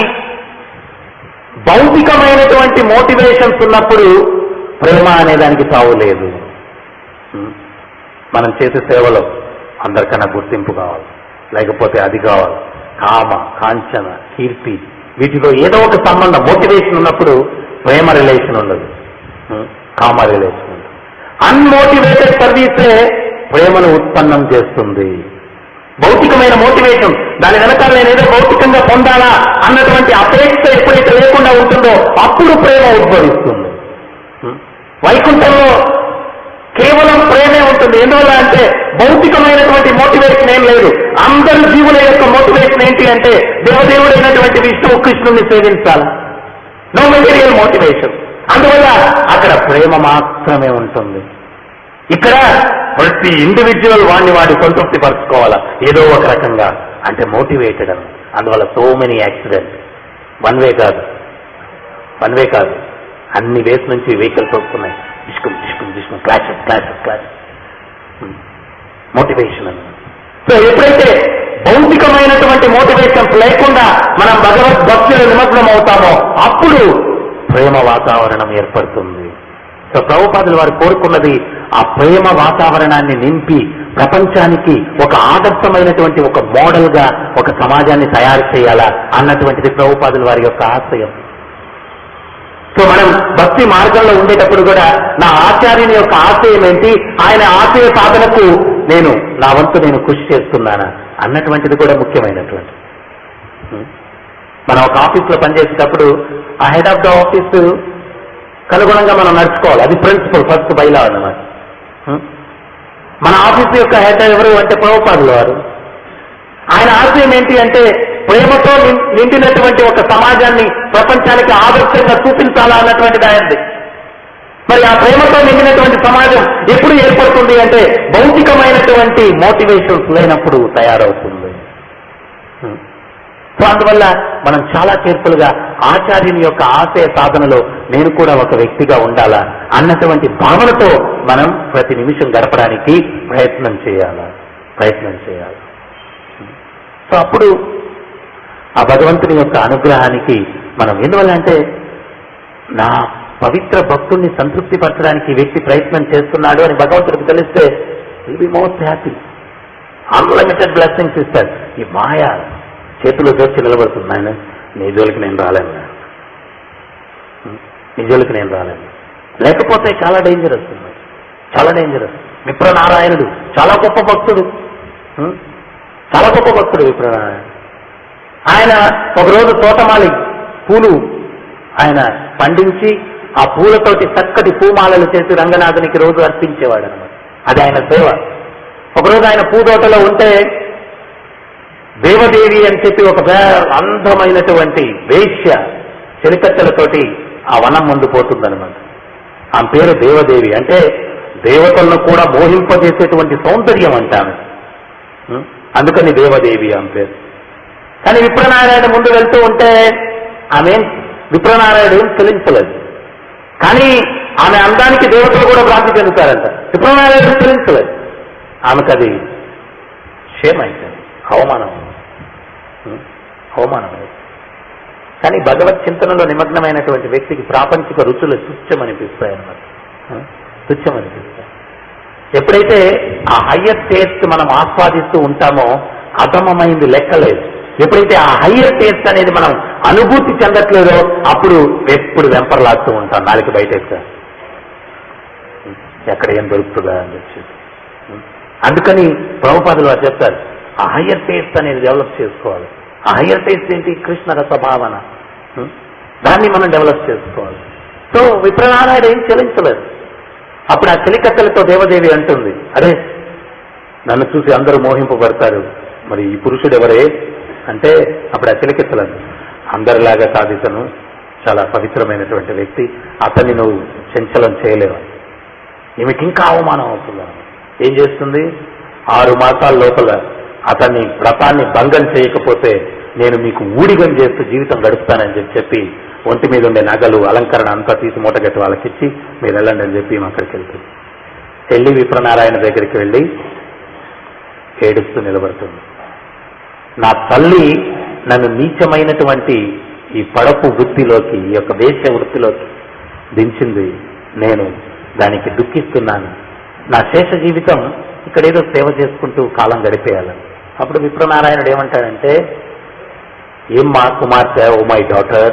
భౌతికమైనటువంటి మోటివేషన్స్ ఉన్నప్పుడు ప్రేమ అనే దానికి తావు లేదు ఉం? మనం చేసే సేవలో అందరికన్నా గుర్తింపు కావాలి లేకపోతే అది కావాలి కామ కాంచన కీర్తి వీటిలో ఏదో ఒక సంబంధం మోటివేషన్ ఉన్నప్పుడు ప్రేమ రిలేషన్ ఉండదు ఉం? కామ రిలేషన్ ఉండదు అన్మోటివేటెడ్ సర్వీసే ప్రేమను ఉత్పన్నం చేస్తుంది భౌతికమైన మోటివేషన్ దాని వెనకాల నేను ఏదో భౌతికంగా పొందాలా అన్నటువంటి అపేక్ష ఎప్పుడైతే లేకుండా ఉంటుందో అప్పుడు ప్రేమ ఉద్భవిస్తుంది ఉం? వైకుంఠంలో కేవలం ప్రేమే ఉంటుంది ఎందువల్ల అంటే భౌతికమైనటువంటి మోటివేషన్ ఏం లేదు అందరు జీవుల యొక్క మోటివేషన్ ఏంటి అంటే దేవదేవుడైనటువంటి విష్ణువు కృష్ణుని సేవించాలి నో మెటీరియల్ మోటివేషన్ అందువల్ల అక్కడ ప్రేమ మాత్రమే ఉంటుంది ఇక్కడ ప్రతి ఇండివిజువల్ వాడిని వాడి సంతృప్తి పరచుకోవాలా ఏదో ఒక రకంగా అంటే మోటివేటెడ్ అని అందువల్ల so many accident one way కాదు వన్ వే కాదు అన్ని వేస్ నుంచి వెహికల్స్ వస్తున్నాయి డిస్కుం డిస్కుం డిస్కుం క్లాషెస్ క్లాషెస్ క్లాషెస్ మోటివేషన్ అని సో ఎప్పుడైతే భౌతికమైనటువంటి మోటివేషన్స్ లేకుండా మనం భగవద్ భక్తులు నిమగ్నం అవుతామో అప్పుడు ప్రేమ వాతావరణం ఏర్పడుతుంది సో ప్రభుపాదులు వారు కోరుకున్నది ఆ ప్రేమ వాతావరణాన్ని నింపి ప్రపంచానికి ఒక ఆదర్శమైనటువంటి ఒక మోడల్ గా ఒక సమాజాన్ని తయారు చేయాలా అన్నటువంటిది ప్రభుపాదుల వారి యొక్క ఆశయం సో మనం భక్తి మార్గంలో ఉండేటప్పుడు కూడా నా ఆచార్యుని యొక్క ఆశయం ఏంటి ఆయన ఆశయ సాధనకు నేను నా వంతు నేను కృషి చేస్తున్నానా అన్నటువంటిది కూడా ముఖ్యమైనటువంటి ఉం. మనం ఒక ఆఫీస్లో పనిచేసేటప్పుడు ఆ హెడ్ ఆఫ్ ద ఆఫీస్ కనుగుణంగా మనం నడుచుకోవాలి అది ప్రిన్సిపల్ ఫస్ట్ బయలా అన్నమాట ఉం. మన ఆఫీస్ యొక్క హెడ్ ఎవరు అంటే ప్రభుపాదుల వారు ఆయన ఆశయం ఏంటి అంటే ప్రేమతో నిం- నిండినటువంటి ఒక సమాజాన్ని ప్రపంచానికి ఆదర్శంగా చూపించాలా అన్నటువంటిది ఆయనది మరి ఆ ప్రేమతో నిండినటువంటి సమాజం ఎప్పుడు ఏర్పడుతుంది అంటే భౌతికమైనటువంటి మోటివేషన్స్ లేనప్పుడు తయారవుతుంది హ్మ్. సో అందువల్ల మనం చాలా కేర్ఫుల్ గా ఆచార్యుని యొక్క ఆశయ సాధనలో నేను కూడా ఒక వ్యక్తిగా ఉండాలా అన్నటువంటి భావనతో మనం ప్రతి నిమిషం గడపడానికి ప్రయత్నం చేయాలా ప్రయత్నం చేయాలి సో అప్పుడు ఆ భగవంతుని యొక్క అనుగ్రహానికి మనం ఎందువల్ల అంటే నా పవిత్ర భక్తుణ్ణి సంతృప్తి పరచడానికి ఈ వ్యక్తి ప్రయత్నం చేస్తున్నాడు అని భగవంతుడికి తెలిస్తే will be most happy unlimited blessings ఇస్తాడు ఈ మాయ చేతులు దోచి నిలబడుతుంది ఆయన నీ జోలికి నేను రాలేను నీ జోలికి నేను రాలేను లేకపోతే చాలా డేంజరస్ ఉంది చాలా డేంజరస్ విప్రనారాయణుడు చాలా గొప్ప భక్తుడు హ్మ్? చాలా గొప్ప భక్తుడు విప్రనారాయణ ఆయన ఒకరోజు తోటమాలి పూలు ఆయన పండించి ఆ పూలతోటి చక్కటి పూమాలలు చేసి రంగనాథునికి రోజు అర్పించేవాడు అనమాట అది ఆయన సేవ ఒకరోజు ఆయన పూతోటలో ఉంటే దేవదేవి అని చెప్పి ఒక పే- అందమైనటువంటి వేశ్య చెలికత్తెలతోటి ఆ వనం ముందు పోతుందనమాట ఆమె పేరు దేవదేవి అంటే దేవతలను కూడా మోహింపజేసేటువంటి సౌందర్యం అంటే ఆమె ఉం? అందుకని దేవదేవి ఆమె పేరు కానీ విప్రనారాయణ ముందు వెళ్తూ ఉంటే ఆమె ఏం- విప్రనారాయణ ఏం చెల్లించలేదు కానీ ఆమె అందానికి దేవతలు కూడా భ్రాంతి చెందుతారంట విప్రనారాయణ చెల్లించలేదు ఆమెకు అది క్షేమ అయిపోయింది అవమానం ఉం? అవమానం అయింది. కానీ భగవత్ చింతనలో నిమగ్నమైనటువంటి వ్యక్తికి ప్రాపంచిక రుచులు తుచ్చమనిపిస్తాయి అన్నమాట ఉం? తుచ్చమనిపిస్తాయి ఎప్పుడైతే ఆ హయ్యర్ టేస్ట్ మనం ఆస్వాదిస్తూ ఉంటామో అధమమైంది లెక్కలేదు ఎప్పుడైతే ఆ హయ్యర్ టేస్ట్ అనేది మనం అనుభూతి చెందట్లేదో అప్పుడు ఎప్పుడు వెంపర్లాడుతూ ఉంటాం నాలుగు బయట ఎక్కడ ఏం దొరుకుతుందా అని చెప్పి అందుకని ప్రభుపాదులు వారు చెప్తారు ఆ హయ్యర్ టేస్ట్ అనేది డెవలప్ చేసుకోవాలి ఆ హయ్యర్ టేస్ట్ ఏంటి కృష్ణ రస భావన ఉం? దాన్ని మనం డెవలప్ చేసుకోవాలి సో విప్రనారాయణ ఏం చెల్లించలేదు అప్పుడు ఆ చెలికత్తెలతో దేవదేవి అంటుంది అరే నన్ను చూసి అందరూ మోహింపబడతారు మరి ఈ పురుషుడు ఎవరే అంటే అప్పుడు ఆ చెలికత్తెలు అంది, అందరిలాగా కాదు ఇతను చాలా పవిత్రమైనటువంటి వ్యక్తి అతన్ని నువ్వు చంచలం చేయలేవు ఈమెకి ఇంకా అవమానం అవుతుంది ఏం చేస్తుంది ఆరు మాసాల లోపల అతన్ని వ్రతాన్ని భంగం చేయకపోతే నేను మీకు ఊడిగం చేస్తూ జీవితం గడుపుతానని చెప్పి చెప్పి ఒంటి మీద ఉండే నగలు అలంకరణ అంతా తీసి మూటగట్టి వాళ్ళకిచ్చి మీరు వెళ్ళండి అని చెప్పి ఈమె అక్కడికి వెళ్తుంది వెళ్ళి విప్రనారాయణ దగ్గరికి వెళ్ళి ఏడుస్తూ నిలబడుతుంది నా తల్లి నన్ను నీచమైనటువంటి ఈ పడపు వృత్తిలోకి ఈ యొక్క వేశ్య వృత్తిలోకి దించింది నేను దానికి దుఃఖిస్తున్నాను నా శేష జీవితం ఇక్కడ ఏదో సేవ చేసుకుంటూ కాలం గడిపేయాలని అప్పుడు విప్రనారాయణుడు ఏమంటాడంటే ఏం మా కుమార్తె ఓ మై డాటర్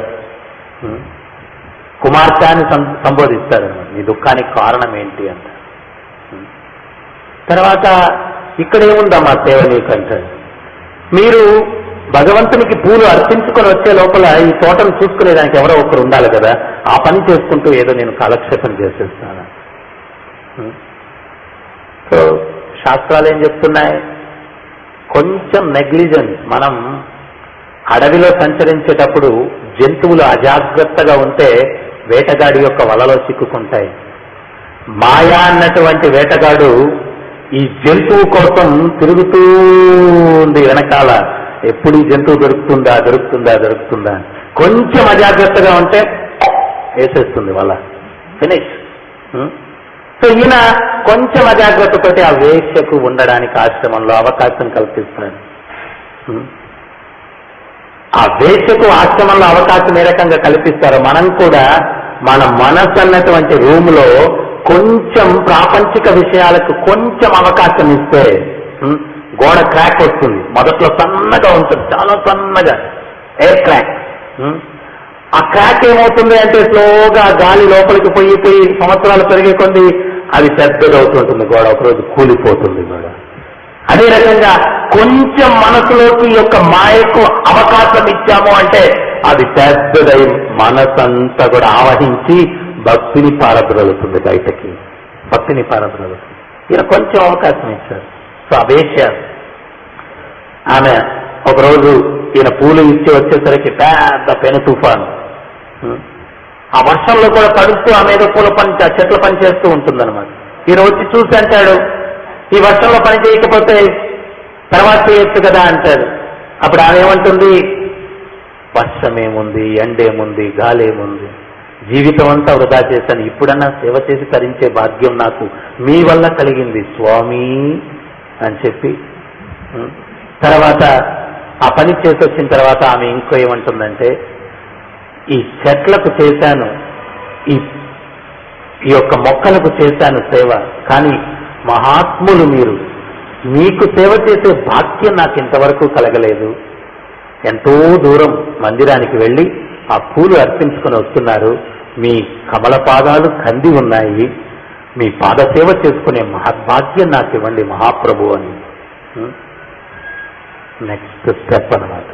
కుమార్తె అని సం- సంబోధిస్తాడనమాట నీ దుఃఖానికి కారణం ఏంటి అంట ఉం. తర్వాత ఇక్కడేముందమ్మా సేవ నీకంటాడు మీరు భగవంతునికి పూలు అర్పించుకొని వచ్చే లోపల ఈ తోటను చూసుకునేదానికి ఎవరో ఒకరు ఉండాలి కదా ఆ పని చేసుకుంటూ ఏదో నేను కాలక్షేపం చేసేస్తాను ఉం. సో శాస్త్రాలు ఏం చెప్తున్నాయి కొంచెం నెగ్లిజెన్స్ మనం అడవిలో సంచరించేటప్పుడు జంతువులు అజాగ్రత్తగా ఉంటే వేటగాడి యొక్క వలలో చిక్కుకుంటాయి మాయా అన్నటువంటి వేటగాడు ఈ జంతువు కోసం తిరుగుతూ ఉంది వెనకాల ఎప్పుడు ఈ జంతువు దొరుకుతుందా దొరుకుతుందా దొరుకుతుందా అని. కొంచెం అజాగ్రత్తగా ఉంటే వేసేస్తుంది వల ఫినిష్ సో ఈయన కొంచెం అజాగ్రత్తతోటి ఆ వేశ్యకు ఉండడానికి ఆశ్రమంలో అవకాశం కల్పిస్తున్నాడు ఉం? ఆ వేశ్యకు ఆశ్రమంలో అవకాశం ఏ రకంగా కల్పిస్తారో మనం కూడా మన మనసు అన్నటువంటి రూమ్ లో కొంచెం ప్రాపంచిక విషయాలకు కొంచెం అవకాశం ఇస్తే ఉం, గోడ క్రాక్ వస్తుంది మొదట్లో సన్నగా ఉంటుంది చాలా సన్నగా ఎయిర్ క్రాక్ ఉం. ఆ క్రాక్ ఏమవుతుంది అంటే స్లోగా గాలి లోపలికి పోయి పోయి సంవత్సరాలు పెరిగే కొద్ది అది పెద్దగా అవుతుంటుంది గోడ ఒకరోజు కూలిపోతుంది గోడ అదే రకంగా కొంచెం మనసులోకి ఈ యొక్క మాయకు అవకాశం ఇచ్చాము అంటే అది పెద్దదై మనసంతా కూడా ఆవహించి భక్తిని పారద్రోలుతుంది బయటకి భక్తిని పారద్రోలుతుంది ఈయన కొంచెం అవకాశం ఇచ్చారు సో అవేశ ఆమె ఒకరోజు ఈయన పూలు ఇచ్చి వచ్చేసరికి పెద్ద పెను తుఫాను ఉం. ఆ వర్షంలో కూడా తడుస్తూ ఆమె ఏదో పూల పని చే- చెట్ల పని చేస్తూ ఉంటుందన్నమాట ఈయన వచ్చి చూసి అంటాడు ఈ వర్షంలో పని చేయకపోతే తర్వాత చేయొచ్చు కదా అంటాడు అప్పుడు ఆమె ఏమంటుంది వర్షం ఏముంది ఎండేముంది గాలేముంది జీవితం అంతా వృధా చేశాను ఇప్పుడన్నా సేవ చేసి తరించే భాగ్యం నాకు మీ వల్ల కలిగింది స్వామి అని చెప్పి ఉం. తర్వాత ఆ పని చేసి వచ్చిన తర్వాత ఆమె ఇంకో ఏమంటుందంటే ఈ చెట్లకు చేశాను ఈ ఈ యొక్క మొక్కలకు చేశాను సేవ కానీ మహాత్ములు మీరు మీకు సేవ చేసే భాగ్యం నాకు ఇంతవరకు కలగలేదు ఎంతో దూరం మందిరానికి వెళ్ళి ఆ పూలు అర్పించుకొని వస్తున్నారు మీ కమల పాదాలు కంది ఉన్నాయి మీ పాదసేవ చేసుకునే మహద్భాగ్యం నాకు ఇవ్వండి మహాప్రభు అని నెక్స్ట్ స్టెప్ అనమాట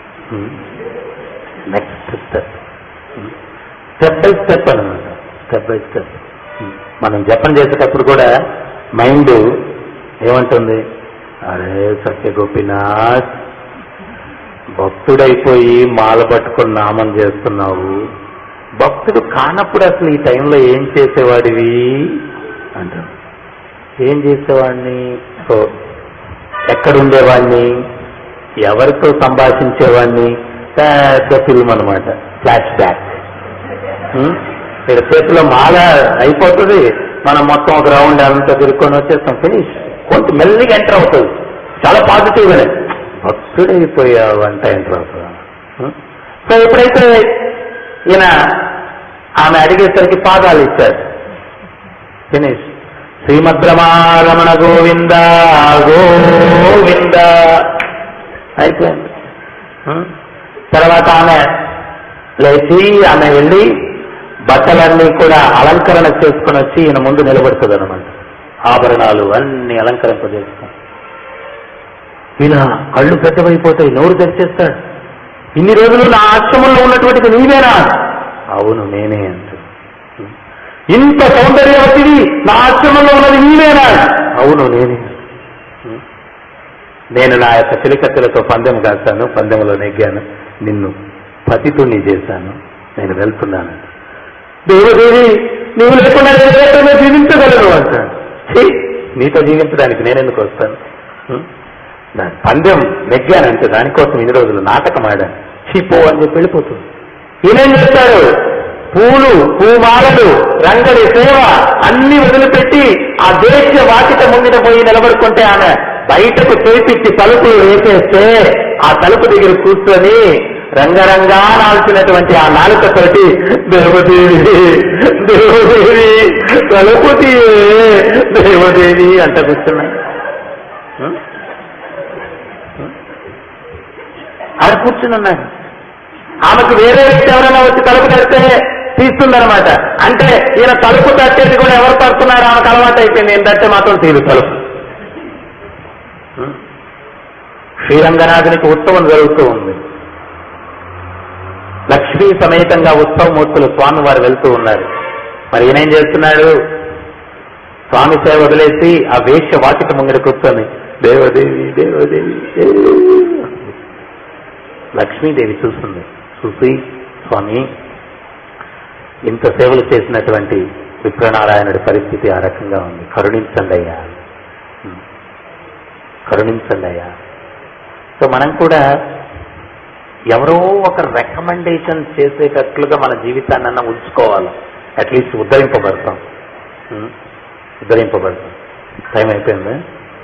next step step by step అనమాట స్టెప్ బై స్టెప్ మనం జపం చేసేటప్పుడు కూడా మైండ్ ఏమంటుంది అరే సత్య గోపినాథ్ భక్తుడైపోయి మాల పట్టుకొని నామం చేస్తున్నావు భక్తుడు కానప్పుడు అసలు ఈ టైంలో ఏం చేసేవాడివి అంటారు ఏం చేసేవాడిని సో ఎక్కడుండేవాడిని ఎవరితో సంభాషించేవాడిని పెద్ద ఫిల్మ్ అనమాట ఫ్లాష్ బ్యాక్ ఇక్కడ చేతిలో మాల అయిపోతుంది మనం మొత్తం ఒక రౌండ్ అంతా తిరుక్కొని వచ్చేస్తాం ఫినిష్ కొంత మెల్లిగా ఎంటర్ అవుతుంది చాలా పాజిటివ్ గానే భక్తుడైపోయావు అంటే ఎంటర్ అవుతుంది సో ఎప్పుడైతే ఈయన ఆమె అడిగేసరికి పాదాలు ఇచ్చాడు ఫినిష్ శ్రీమద్రమారమణ గోవింద గోవింద అయిపోయింది హ్మ్? తర్వాత ఆమె లేచి ఆమె వెళ్ళి బట్టలన్నీ కూడా అలంకరణ చేసుకుని వచ్చి ఈయన ముందు నిలబడుతుంది అనమాట ఆభరణాలు అన్ని అలంకరింపజేస్తాం ఈయన కళ్ళు పెద్దవైపోతాయి నోరు తెరిచేస్తాడు ఇన్ని రోజులు నా ఆశ్రమంలో ఉన్నటువంటిది నీవేనా అవును నేనే అంటాడు ఇంత సౌందర్యవతివి నా ఆశ్రమంలో ఉన్నది నీవేనా అవును నేనే నేను నా యొక్క చిలికత్తెలతో పందెం కాస్తాను పందెంలో నెగ్గాను నిన్ను పతితుణ్ణి చేశాను నేను వెళ్తున్నాను దేవదేవి నీవు లేకుండా నేను లేకుండా జీవించగలను అంటాడు ఛీ, నీతో జీవించడానికి నేనెందుకు వస్తాను హ్మ్? నా పందెం నెగ్గానంటే దానికోసం ఇన్ని రోజులు నాటకం ఆడాను చీపో అని చెప్పి వెళ్ళిపోతుంది ఈయనేం చేస్తాడు పూలు పూమాలలు రంగడి సేవ అన్ని వదిలిపెట్టి ఆ దేశ వాకిట ముంగిట పోయి నిలబడుకుంటే ఆమె బయటకు చేపిచ్చి తలుపులు వేసేస్తే ఆ తలుపు దగ్గర కూర్చొని రంగరంగా నాల్చినటువంటి ఆ నాలుకతోటి దేవదేవి దేవదేవి తలుపు తీయే దేవదేవి అంట కూర్చున్నా ఆడ కూర్చుని ఉన్నాడు ఆమెకు వేరే వ్యక్తి ఎవరైనా వచ్చి తలుపు తడితే తీస్తుందన్నమాట అంటే ఈయన తలుపు తట్టేది కూడా ఎవరు తడుతున్నారు ఆమెకు అలవాటు అయిపోయింది నేను తట్టే మాత్రం తీరు తలుపు శ్రీరంగనాథునికి ఉత్సవం జరుగుతూ ఉంది లక్ష్మీ సమేతంగా ఉత్సవమూర్తులు స్వామి వారు వెళ్తూ ఉన్నారు మరి ఈయనేం చేస్తున్నాడు స్వామి సేవ వదిలేసి ఆ వేష్య వాకిట ముంగడ కూర్చొని దేవదేవి దేవదేవి దేవదేవి లక్ష్మీదేవి చూస్తుంది చూసి స్వామి ఇంత సేవలు చేసినటువంటి విప్రనారాయణుడి పరిస్థితి ఆ రకంగా ఉంది కరుణించండి అయ్యా కరుణించండి అయ్యా సో మనం కూడా ఎవరో ఒక రికమెండేషన్ చేసేటట్లుగా మన జీవితాన్ని అన్న ఉంచుకోవాలి అట్లీస్ట్ ఉద్ధరింపబడతాం ఉం? ఉద్ధరింపబడతాం టైం అయిపోయిందా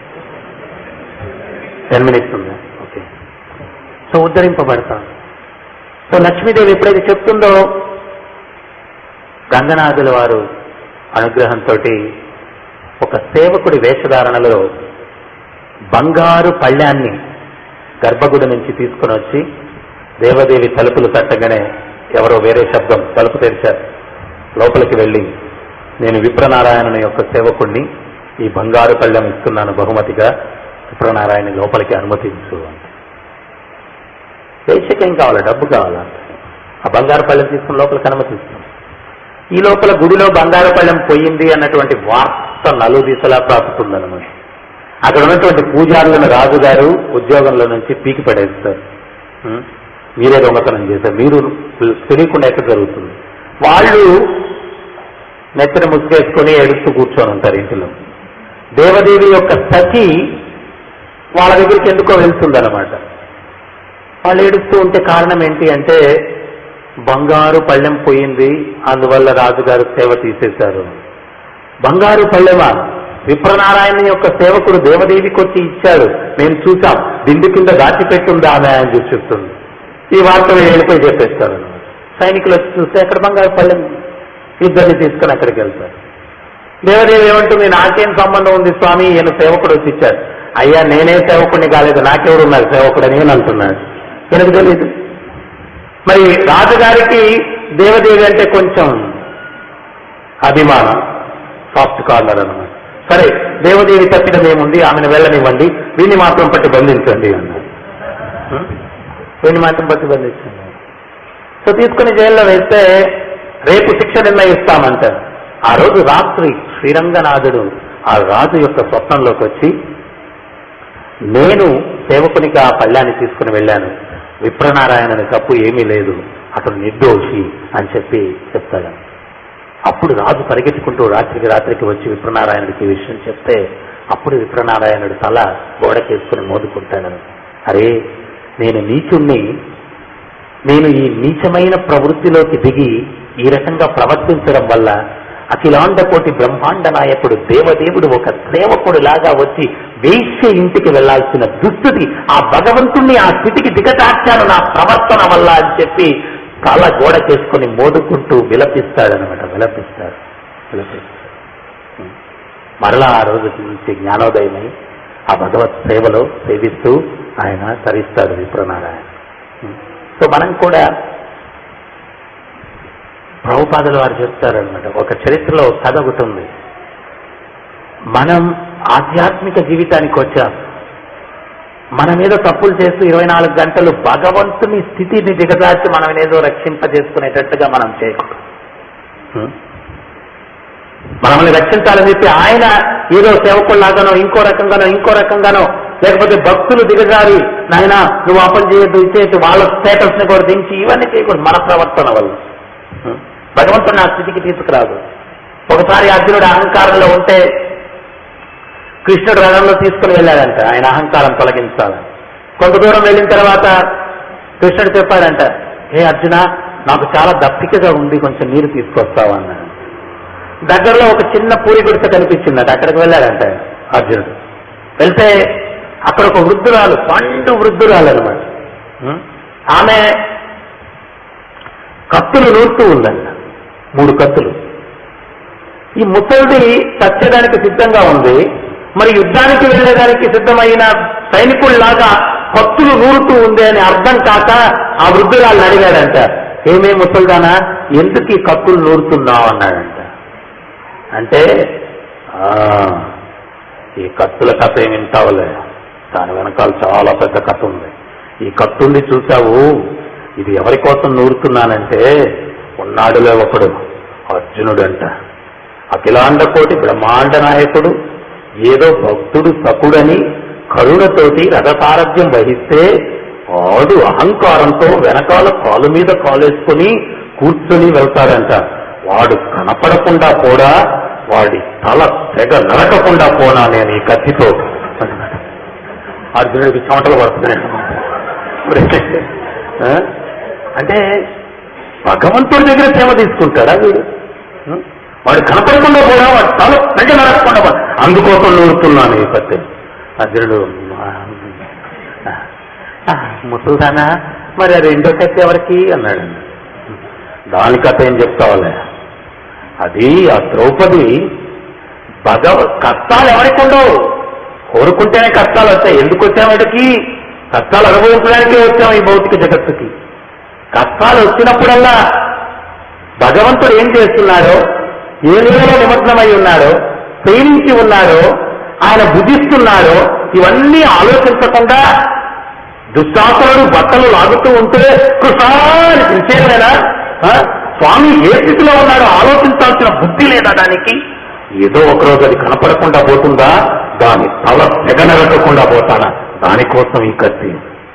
టెన్ మినిట్స్ ఉందా ఓకే సో ఉద్ధరింపబడతాం సో లక్ష్మీదేవి ఎప్పుడైతే చెప్తుందో గంగనాథుల వారు అనుగ్రహంతో ఒక సేవకుడి వేషధారణలో బంగారు పళ్ళ్యాన్ని గర్భగుడి నుంచి తీసుకుని వచ్చి దేవదేవి తలుపులు తట్టగానే ఎవరో వేరే శబ్దం తలుపు తెరిచారు లోపలికి వెళ్ళి నేను విప్రనారాయణుని యొక్క సేవకుణ్ణి ఈ బంగారు పళ్ళెం ఇస్తున్నాను బహుమతిగా విప్రనారాయణ లోపలికి అనుమతించు అంటే వేషకేం కావాలి డబ్బు కావాలా ఆ బంగారు పళ్ళెం తీసుకుని లోపలికి అనుమతిస్తాం ఈ లోపల గుడిలో బంగారు పళ్ళెం పోయింది అన్నటువంటి వార్త నలు దిశలా ప్రాపుతుందన్నమాట అక్కడ ఉన్నటువంటి పూజారులను రాజుగారు ఉద్యోగంలో నుంచి పీకి పడేస్తారు ఉం? మీరే దొంగతనం చేశారు మీరు తెలియకుండా ఎక్కడ జరుగుతుంది వాళ్ళు నెత్తిన ముసుగేసుకొని ఏడుస్తూ కూర్చొని ఉంటారు ఇంటిలో దేవదేవి యొక్క సఖి వాళ్ళ దగ్గరికి ఎందుకో వెళ్తుందన్నమాట వాళ్ళు ఏడుస్తూ ఉంటే కారణం ఏంటి అంటే బంగారు పళ్ళెం పోయింది అందువల్ల రాజుగారు సేవ తీసేశారు బంగారు పళ్ళెమా విప్రనారాయణ యొక్క సేవకుడు దేవదేవికి వచ్చి ఇచ్చాడు మేము చూసాం దిండు కింద దాచిపెట్టుంది ఆమె అని చెప్పి చెప్తుంది ఈ వార్త వెళ్ళిపోయి చెప్పేస్తారు సైనికులు వచ్చి చూస్తే అక్కడ బంగారు పళ్ళెం ఇద్దరిని తీసుకుని అక్కడికి వెళ్తారు దేవదేవి ఏమంటుంది నాకేం సంబంధం ఉంది స్వామి ఈయన సేవకుడు వచ్చి ఇచ్చాడు అయ్యా నేనే సేవకుడిని కాలేదు నాకెవరు ఉన్నారు సేవకుడు అని ఈయన అంటున్నాడు ఎందుకు తెలియదు మరి రాజుగారికి దేవదేవి అంటే కొంచెం అభిమానం సాఫ్ట్ కార్నర్ అన్నమాట సరే దేవదేవి తప్పిదం ఏముంది ఆమెను వెళ్ళనివ్వండి వీడిని మాత్రం పట్టి బంధించండి అన్నారు హ్మ్? వీడిని మాత్రం పట్టి బంధించండి సో తీసుకుని జైల్లో వేస్తే రేపు శిక్ష నిర్ణయిస్తామంటారు ఆ రోజు రాత్రి శ్రీరంగనాథుడు ఆ రాజు యొక్క స్వప్నంలోకి వచ్చి నేను సేవకునిగా ఆ పళ్ళాన్ని తీసుకుని వెళ్ళాను విప్రనారాయణని తప్పు ఏమీ లేదు అతను నిర్దోషి అని చెప్పి చెప్తాడు అప్పుడు రాజు పరిగెత్తుకుంటూ రాత్రికి రాత్రికి వచ్చి విప్రనారాయణుడికి ఈ విషయం చెప్తే అప్పుడు విప్రనారాయణుడు తల గోడకేసుకుని మోదుకుంటాడు అరే నేను నీచుణ్ణి నేను ఈ నీచమైన ప్రవృత్తిలోకి దిగి ఈ రకంగా ప్రవర్తించడం వల్ల అఖిలాండ కోటి బ్రహ్మాండ నాయకుడు దేవదేవుడు ఒక సేవకుడు లాగా వచ్చి వేశ్య ఇంటికి వెళ్లాల్సిన దుస్థితి ఆ భగవంతుణ్ణి ఆ స్థితికి దిగటార్చాను నా ప్రవర్తన వల్ల అని చెప్పి తల గోడ చేసుకుని మోదుకుంటూ విలపిస్తాడనమాట విలపిస్తాడు విలపిస్తాడు మరలా ఆ రోజు నుంచి జ్ఞానోదయమై ఆ భగవత్ సేవలో సేవిస్తూ ఆయన తరిస్తాడు విప్రనారాయణ సో మనం కూడా ప్రభుపాదుల వారు చెప్తారనమాట ఒక చరిత్రలో ఒక కథ ఒకటి ఉంది మనం ఆధ్యాత్మిక జీవితానికి వచ్చాం మన మీద తప్పులు చేస్తూ ఇరవై నాలుగు గంటలు భగవంతుని స్థితిని దిగజార్చి మనం ఏదో రక్షింపజేసుకునేటట్టుగా మనం చేయకూడదు హ్మ్? మనల్ని రక్షించాలని చెప్పి ఆయన ఏదో సేవకుల్లాగానో ఇంకో రకంగానో ఇంకో రకంగానో లేకపోతే భక్తులు దిగజారి నాయన నువ్వు అపం చేయొద్దు ఇచ్చేయద్దు వాళ్ళ స్టేటస్ ని కూడా దించి ఇవన్నీ చేయకూడదు మన ప్రవర్తన వల్ల హ్మ్? భగవంతుడు ఆ స్థితికి తీసుకురాదు ఒకసారి అర్జునుడు అహంకారంలో ఉంటే కృష్ణుడు రథంలో తీసుకుని వెళ్ళాడంట ఆయన అహంకారం తొలగించాలని కొంత దూరం వెళ్ళిన తర్వాత కృష్ణుడు చెప్పాడంట హే అర్జున నాకు చాలా దప్పికగా ఉంది కొంచెం నీరు తీసుకొస్తావా అన్నాడు దగ్గరలో ఒక చిన్న పూరి గుడిసె కనిపించిందట అక్కడికి వెళ్ళాడంట ఆయన, అర్జునుడు వెళ్తే అక్కడ ఒక వృద్ధురాలు పండు వృద్ధురాలు అనమాట ఆమె కత్తులు నూరుతూ ఉందంట మూడు కత్తులు ఈ ముసలిది చచ్చేదానికి సిద్ధంగా ఉంది మరి యుద్ధానికి వెళ్ళేదానికి సిద్ధమైన సైనికుల్లాగా కత్తులు నూరుతూ ఉంది అని అర్థం కాక ఆ వృద్ధురాలను అడిగాడంట ఏమే ముసల్దానా ఎందుకు ఈ కత్తులు నూరుతున్నావు అన్నాడంట అంటే "ఆ, ఈ కత్తుల కథ ఏమి వింటావులే దాని వెనకాల చాలా పెద్ద కథ ఉంది ఈ కత్తుంది చూసావు ఇది ఎవరి కోసం నూరుతున్నానంటే ఉన్నాడులే ఒకడు అర్జునుడంట అఖిలాండ కోటి బ్రహ్మాండ నాయకుడు ఏదో భక్తుడు సకుడని కరుణతోటి రథసారథ్యం వహిస్తే వాడు అహంకారంతో వెనకాల కాలు మీద కాలేసుకుని కూర్చొని వెళ్తాడంట వాడు కనపడకుండా కూడా వాడి తల తెగ నరకకుండా పోనా నేను ఈ కత్తితో అన్నాడు. అర్జునుడికి చెమటలు పడుతున్నాయి ఆ? అంటే భగవంతుడి దగ్గర ప్రేమ తీసుకుంటాడా వీడు ఉం? వాడు కనపడకుండా కూడా వాడు తల తెగ నరకకుండా పో- అందుకోసం నూరుతున్నాను ఈ కత్తి అర్జునుడు ఆ, ఆ, ముసల్దానా మరి ఆ రెండో కత్తి ఎవరికి అన్నాడు దాని కథ ఏం చెప్తావులే అది ఆ ద్రౌపది భగవ కష్టాలు ఎవరికి ఉండవు కోరుకుంటేనే కష్టాలు వస్తాయి ఎందుకు వచ్చాము ఇటుకి కష్టాలు అనుభవించడానికే వచ్చాము ఈ భౌతిక జగత్తుకి కష్టాలు వచ్చినప్పుడల్లా భగవంతుడు ఏం చేస్తున్నాడో ఏ నీళ్ళలో నిమగ్నమై ఉన్నాడో ప్రేమించి ఉన్నాడో ఆయన భుజిస్తున్నాడో ఇవన్నీ ఆలోచించకుండా దుశ్శాసనుడు బట్టలు లాగుతూ ఉంటే కృషాని పిలిచేమైనా స్వామి ఏ స్థితిలో ఉన్నాడో ఆలోచించాల్సిన బుద్ధి లేదా దానికి ఏదో ఒకరోజు అది కనపడకుండా పోతుందా దాని తల తెగనగట్టకుండా పోతానా దానికోసం ఈ కత్తి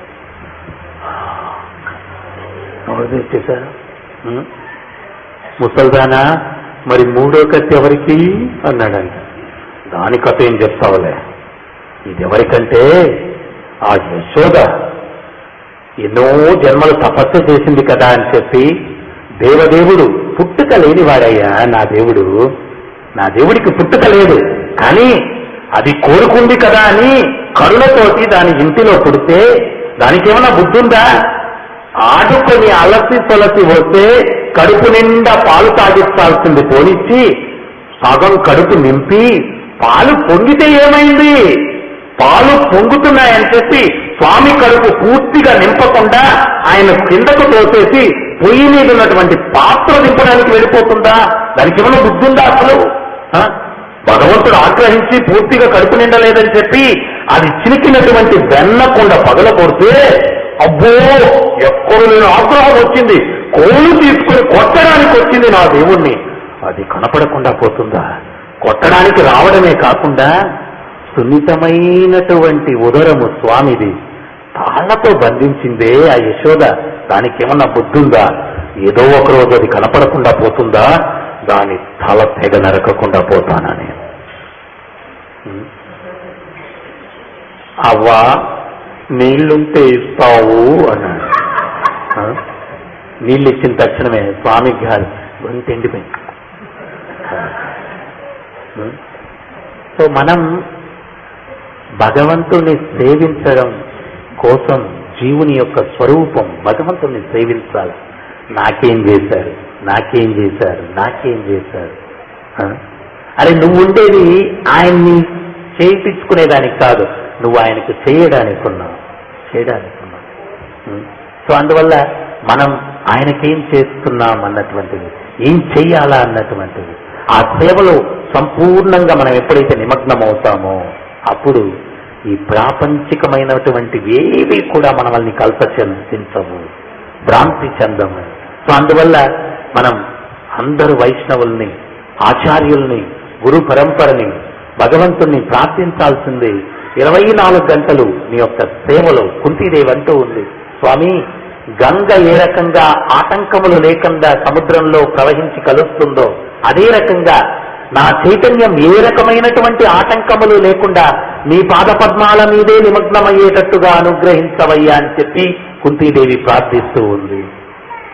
ఎవరు తెచ్చేశారు ఉం? ముసల్దానా మరి మూడో కత్తి ఎవరికి అన్నాడంట దాని కథ ఏం చెప్తావులే ఇది ఎవరికంటే ఆ యశోద ఎన్నో జన్మలు తపస్సు చేసింది కదా అని చెప్పి దేవదేవుడు పుట్టుక లేనివాడయ్యా నా దేవుడు నా దేవుడికి పుట్టుక లేదు కానీ అది కోరుకుంది కదా అని కరుణతోటి దాని ఇంటిలో పుడితే దానికి ఏమైనా బుద్ధి ఉందా ఆడుకొని అలసి తొలసి వస్తే కడుపు నిండా పాలు తాగిస్తాల్సింది పోనిచ్చి సగం కడుపు నింపి పాలు పొంగితే ఏమైంది పాలు పొంగుతున్నాయని చెప్పి స్వామి కడుపు పూర్తిగా నింపకుండా ఆయన కిందకు తోసేసి పొయ్యి మీద ఉన్నటువంటి పాత్ర నింపడానికి వెళ్ళిపోతుందా దానికి ఏమైనా బుద్ధి ఉందా అసలు ఆ? భగవంతుడు ఆగ్రహించి పూర్తిగా కడుపు నిండలేదని చెప్పి అది చిలికినటువంటి వెన్నకుండ పగల కొడితే అబ్బో ఎక్కడు నేను ఆగ్రహం వచ్చింది కోలు తీసుకుని కొట్టడానికి వచ్చింది నా దేవుణ్ణి అది కనపడకుండా పోతుందా కొట్టడానికి రావడమే కాకుండా సున్నితమైనటువంటి ఉదరము స్వామిది తాళ్లతో బంధించిందే ఆ యశోద దానికి ఏమన్నా బుద్ధుందా ఏదో ఒక రోజు అది కనపడకుండా పోతుందా దాని తల తెగ నరకకుండా పోతానా నేను ఉం? అవ్వా నీళ్లుంటే ఇస్తావు అన్నాడు ఆ? నీళ్ళు ఇచ్చిన తక్షణమే స్వామి గాలి గొంతు ఎండిపోయింది ఉం? సో మనం భగవంతుణ్ణి సేవించడం కోసం జీవుని యొక్క స్వరూపం భగవంతుణ్ణి సేవించాలి నాకేం చేశారు నాకేం చేశారు నాకేం చేశారు ఆ? అరే నువ్వు ఉండేది ఆయన్ని చేయించుకునేదానికి కాదు నువ్వు ఆయనకు చేయడానికి ఉన్నావు చేయడానికి ఉన్నావు ఉం? సో అందువల్ల మనం ఆయనకేం చేస్తున్నాం అన్నటువంటిది ఏం చెయ్యాలా అన్నటువంటిది ఆ సేవలో సంపూర్ణంగా మనం ఎప్పుడైతే నిమగ్నం అవుతామో అప్పుడు ఈ ప్రాపంచికమైనటువంటి ఏవి కూడా మనల్ని కల్ప చెందించవు భ్రాంతి చెందము సో అందువల్ల మనం అందరు వైష్ణవుల్ని ఆచార్యుల్ని గురు పరంపరని భగవంతుణ్ణి ప్రార్థించాల్సింది ఇరవై నాలుగు గంటలు నీ యొక్క సేవలో కుంతీదేవి అంటూ ఉంది స్వామి గంగ ఏ రకంగా ఆటంకములు లేకుండా సముద్రంలో ప్రవహించి కలుస్తుందో అదే రకంగా నా చైతన్యం ఏ రకమైనటువంటి ఆటంకములు లేకుండా నీ పాదపద్మాల మీదే నిమగ్నమయ్యేటట్టుగా అనుగ్రహించవయ్యా అని చెప్పి కుంతీదేవి ప్రార్థిస్తూ ఉంది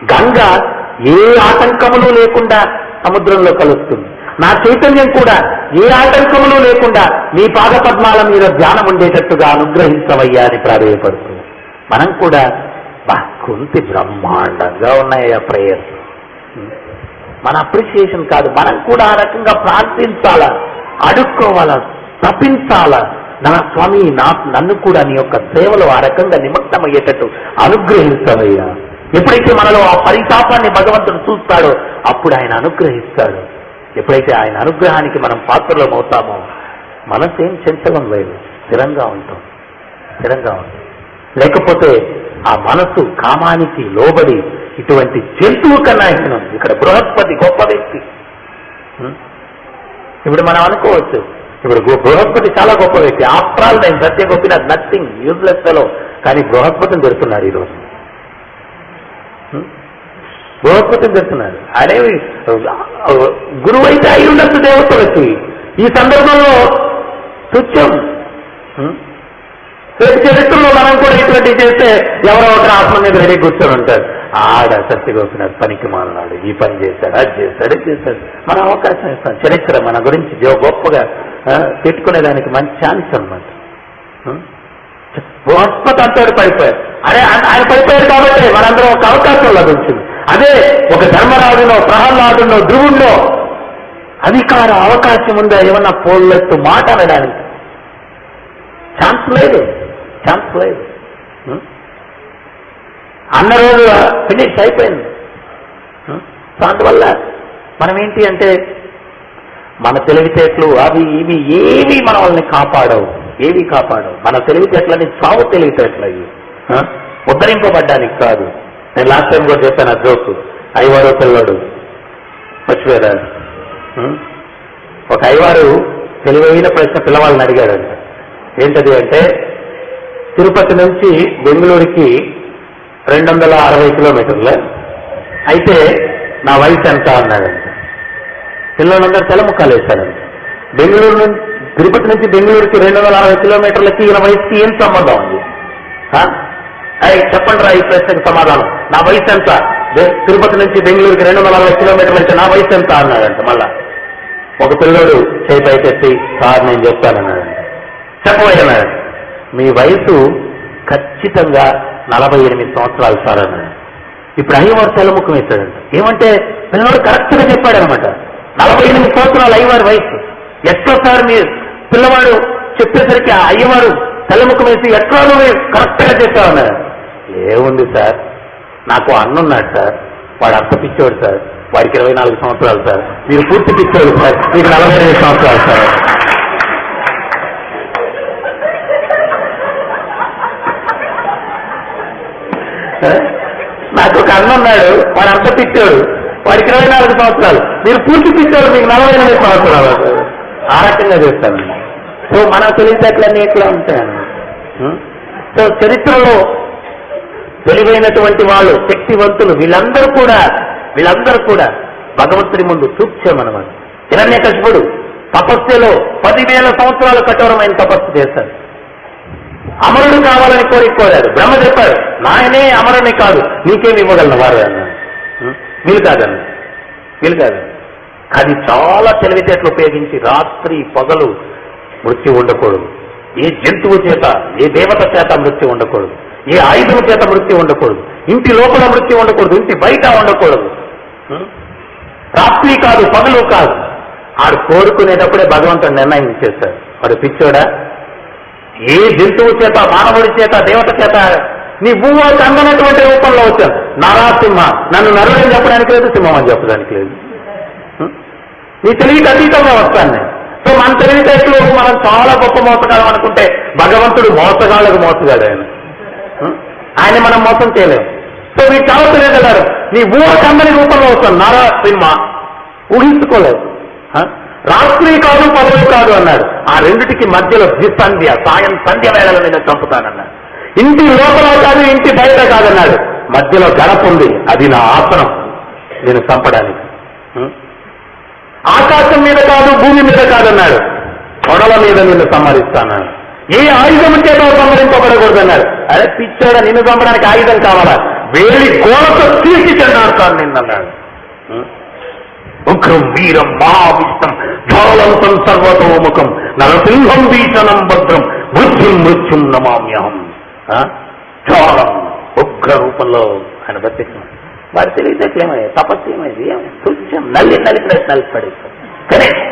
గంగ ఏ ఆటంకములు లేకుండా సముద్రంలో కలుస్తుంది నా చైతన్యం కూడా ఏ ఆటంకములు లేకుండా నీ పాదపద్మాల మీద ధ్యానం ఉండేటట్టుగా అనుగ్రహించవయ్యా అని ప్రాధాయపడుతుంది మనం కూడా బా కుంతి బ్రహ్మాండంగా ఉన్నాయి ఆ ప్రేయర్స్ మన అప్రిసియేషన్ కాదు మనం కూడా ఆ రకంగా ప్రార్థించాలా అడుక్కోవాలా తప్పించాలా నా స్వామి నా నన్ను కూడా నీ యొక్క సేవలో ఆ రకంగా నిమగ్నమయ్యేటట్టు అనుగ్రహించవయ్యా ఎప్పుడైతే మనలో ఆ పరితాపాన్ని భగవంతుడు చూస్తాడో అప్పుడు ఆయన అనుగ్రహిస్తాడు ఎప్పుడైతే ఆయన అనుగ్రహానికి మనం పాత్రలం అవుతామో మనసేం చంచలం లేదు స్థిరంగా ఉంటాం స్థిరంగా ఉంటాం లేకపోతే ఆ మనసు కామానికి లోబడి ఇటువంటి జంతువు కన్నా హీనం ఇక్కడ బృహస్పతి గొప్ప వ్యక్తి ఉం? ఇప్పుడు మనం అనుకోవచ్చు ఇప్పుడు గు- బృహస్పతి చాలా గొప్ప వ్యక్తి ఆఫ్టర్ ఆల్ నేను సత్య గొప్పిన నథింగ్ యూజ్లెస్ ఫెలో కానీ బృహస్పతిని తెరుతున్నాడు ఈరోజు ఉం? బృహస్పతిని తెరుతున్నాడు అదేవి గురువు అయితే అయి ఉండొచ్చు దేవతలకి ఈ సందర్భంలో తుచ్చం ఉం? రేపు చరిత్రలో మనం కూడా ఇటువంటివి చేస్తే ఎవరో ఒక ఆత్మ మీద రెడీ కూర్చొని ఉంటారు ఆడ సత్యగోపినాథ్ పనికి మాలనాడు ఈ పని చేశాడు అది చేశాడు ఇది చేశాడు మనం అవకాశం ఇస్తాం చరిత్ర మన గురించి జో- గొప్పగా ఆ, పెట్టుకునేదానికి మంచి ఛాన్స్ అనమాట బృహస్పతి అంతటి పడిపోయారు అరే ఆయన ఆయన పడిపోయారు కాబట్టి మనందరం ఒక అవకాశం లభించింది అదే ఒక ధర్మరాజునో ప్రహ్లాదునో ధ్రువుణ్ణో అధికార అవకాశం ఉందా ఏమన్నా పోల్లెత్తు మాట అనడానికి ఛాన్స్ లేదు ఛాన్స్ లేదు ఉం? అన్న రోజు ఫినిష్ అయిపోయింది ఉం? సో అందువల్ల మనం ఏంటి అంటే మన తెలివితేటలు అవి ఇవి ఏవి మన వాళ్ళని కాపాడవు ఏవి కాపాడవు మన తెలివితేటలని చావు తెలివితేటలు అవి ఆ? ఉద్ధరింపబడ్డానికి కాదు నేను లాస్ట్ టైం కూడా చెప్పాను ఆ జోకు ఐవారో పిల్లడు మర్చిపోయారు ఉం? ఒక ఐవారు తెలివైన ప్రశ్న పిల్లవాళ్ళని అడిగాడంట ఏంటది అంటే తిరుపతి నుంచి బెంగళూరుకి రెండు వందల అరవై కిలోమీటర్లు అయితే నా వయసు ఎంత అన్నాడంట పిల్లలందరూ తెలముఖాలు వేశారంట బెంగళూరు నుంచి తిరుపతి నుంచి బెంగళూరుకి రెండు వందల అరవై కిలోమీటర్లకి ఈయన వయసుకి ఏం సంబంధం ఉంది ఆ? అయ్ చెప్పండి రా ఈ ప్రశ్నకు సమాధానం నా వయసు ఎంత బె- తిరుపతి నుంచి బెంగళూరుకి రెండు వందల అరవై కిలోమీటర్లు అయితే నా వయసు ఎంత అన్నాడంట మళ్ళా ఒక పిల్లోడు చేయి పైకెత్తి సార్ నేను చెప్తానన్నాడంట చెప్పబోయన్నాడు మీ వయసు ఖచ్చితంగా నలభై ఎనిమిది సంవత్సరాలు సార్ అన్నాడు ఇప్పుడు అయ్యవారు తెల్లముఖం వేశాడంట ఏమంటే పిల్లవాడు కరెక్ట్ గా చెప్పాడనమాట నలభై ఎనిమిది సంవత్సరాలు అయ్యవారి వయసు ఎట్లా సార్ మీరు పిల్లవాడు చెప్పేసరికి ఆ అయ్యవారు తెల్లముఖం వేసి ఎట్లా నువ్వు కరెక్ట్ గా చెప్పావన్నాడు ఏముంది సార్ నాకు అన్నున్నాడు సార్ వాడు అంత పిచ్చోడు సార్ వాడికి ఇరవై నాలుగు సంవత్సరాలు సార్ మీరు పూర్తి పిచ్చోడు సార్ మీకు నలభై ఎనిమిది సంవత్సరాలు సార్ ఆ? నాకు ఒక అన్న ఉన్నాడు వాడు అంత పిచ్చాడు వాడికి ఇరవై నాలుగు సంవత్సరాలు మీరు పూర్తి పిచ్చాడు మీకు నలభై ఎనిమిది సంవత్సరాలు అంటాడు. ఆ రకంగా చేస్తాను సో మన తెలివితేటలన్నీ ఎట్లా ఉంటాయన్నమాట ఉం? సో చరిత్రలో తెలివైనటువంటి వాళ్ళు శక్తివంతులు వీళ్ళందరూ కూడా వీళ్ళందరూ కూడా భగవంతుడి ముందు తుచ్చమనమాట హిరణ్యకశిపుడు తపస్సులో పదివేల సంవత్సరాలు కఠోరమైన తపస్సు చేశాడు అమరుడు కావాలని కోరిక కోరాడు బ్రహ్మ చెప్పాడు నాయనే అమరుని కాదు నీకేమి ఇవ్వగలను వారు అన్నాడు ఉం? వీలు కాదన్న వీలు కాదు అది చాలా తెలివితేటలు ఉపయోగించి రాత్రి పగలు మృత్యు ఉండకూడదు ఏ జంతువు చేత ఏ దేవత చేత మృత్యు ఉండకూడదు ఏ ఆయుధం చేత మృత్యు ఉండకూడదు ఇంటి లోపల మృత్యు ఉండకూడదు ఇంటి బయట ఉండకూడదు ఉం? రాత్రి కాదు పగలు కాదు ఆడు కోరుకునేటప్పుడే భగవంతుడు నిర్ణయం చేశాడు వాడు పిచ్చోడా ఏ జంతువు చేత మానవుడి చేత దేవత చేత నీ భూమో అందనటువంటి రూపంలో వచ్చాను నరాసింహ నన్ను నరుడని చెప్పడానికి లేదు సింహం అని చెప్పడానికి లేదు ఉం? నీ తెలివికి అతీతంగా వస్తాను నేను సో మన తెలివితేటలు మనం చాలా గొప్ప మోసగాళ్ళం అనుకుంటే భగవంతుడు మోసగాళ్ళకు మోసగాడు ఆయన ఉం? ఆయన మనం మోసం చేయలేము సో మీరు చాలా తెలియగలరు నీ ఊహ కందని రూపంలో వస్తాను నరసింహ ఊహించుకోలేదు ఆ? రాత్రి కాదు పదవి కాదు అన్నాడు ఆ రెండిటికి మధ్యలో ద్విసంధ్య సాయం సంధ్య వేళలో నేను చంపుతానన్నాడు ఇంటి లోపల కాదు ఇంటి బయట కాదన్నాడు మధ్యలో గడప ఉంది అది నా ఆసనం నేను చంపడానికి ఉం? ఆకాశం మీద కాదు భూమి మీద కాదన్నాడు కొడల మీద నిన్ను సంహరిస్తాను ఏ ఆయుధం చేత సంహరింపబడకూడదన్నాడు అరే పిచ్చాడా నిన్ను చంపడానికి ఆయుధం కావాలా వేలి గోడతో తీసి చెండాడుతాను నిన్నన్నాడు ఉం? ఉగ్రం వీరం మహావిష్టం జ్వాలంతం సర్వతోముఖం నరసింహం వీచనం భద్రం మృత్యుం మృత్యుం నమామ్యహం ఆ? జ్వాలం ఉగ్ర రూపంలో ఆయన బతికిన వారి తెలియదు ఏమయ్యా తపస్సు ఏమైంది ఏమి తుచ్చం నల్లి నలిపినట్టు నలిపడేస్తాం కరెక్ట్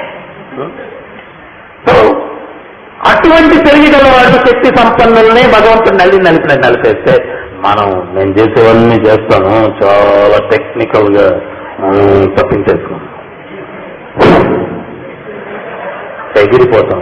సో అటువంటి తెలియగల వాడు శక్తి సంపన్నులనే భగవంతుడు నల్లి నలిపినట్టు నలిపేస్తే మనం నేను చేసేవన్నీ చేస్తాను చాలా టెక్నికల్ గా మనం తప్పించేసుకున్నాం ఎగిరిపోతాం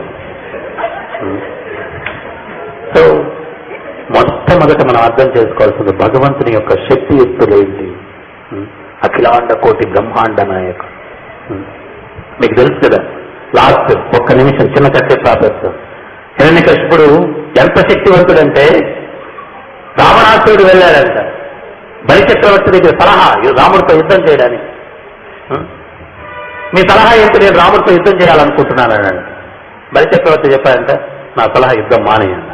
సో మొట్టమొదట మనం అర్థం చేసుకోవాల్సింది భగవంతుని యొక్క శక్తి ఎత్తులేంటి అఖిలాండ కోటి బ్రహ్మాండ నాయక మీకు తెలుసు కదా లాస్ట్ ఒక్క నిమిషం చిన్న కట్టే ప్రాపేస్తాం హిరణ్య కృష్ణుడు ఎంత శక్తివంతుడంటే రావణాసురుడు వెళ్ళాడంట బలిచక్రవర్తి దగ్గర సలహా ఈ రాముడితో యుద్ధం చేయడానికి ఉం? మీ సలహా ఏంటి నేను రాముడితో యుద్ధం చేయాలనుకుంటున్నాను అన్నాడు బలిచక్రవర్తి చెప్పాడంట నా సలహా యుద్ధం మానేయన్నాడు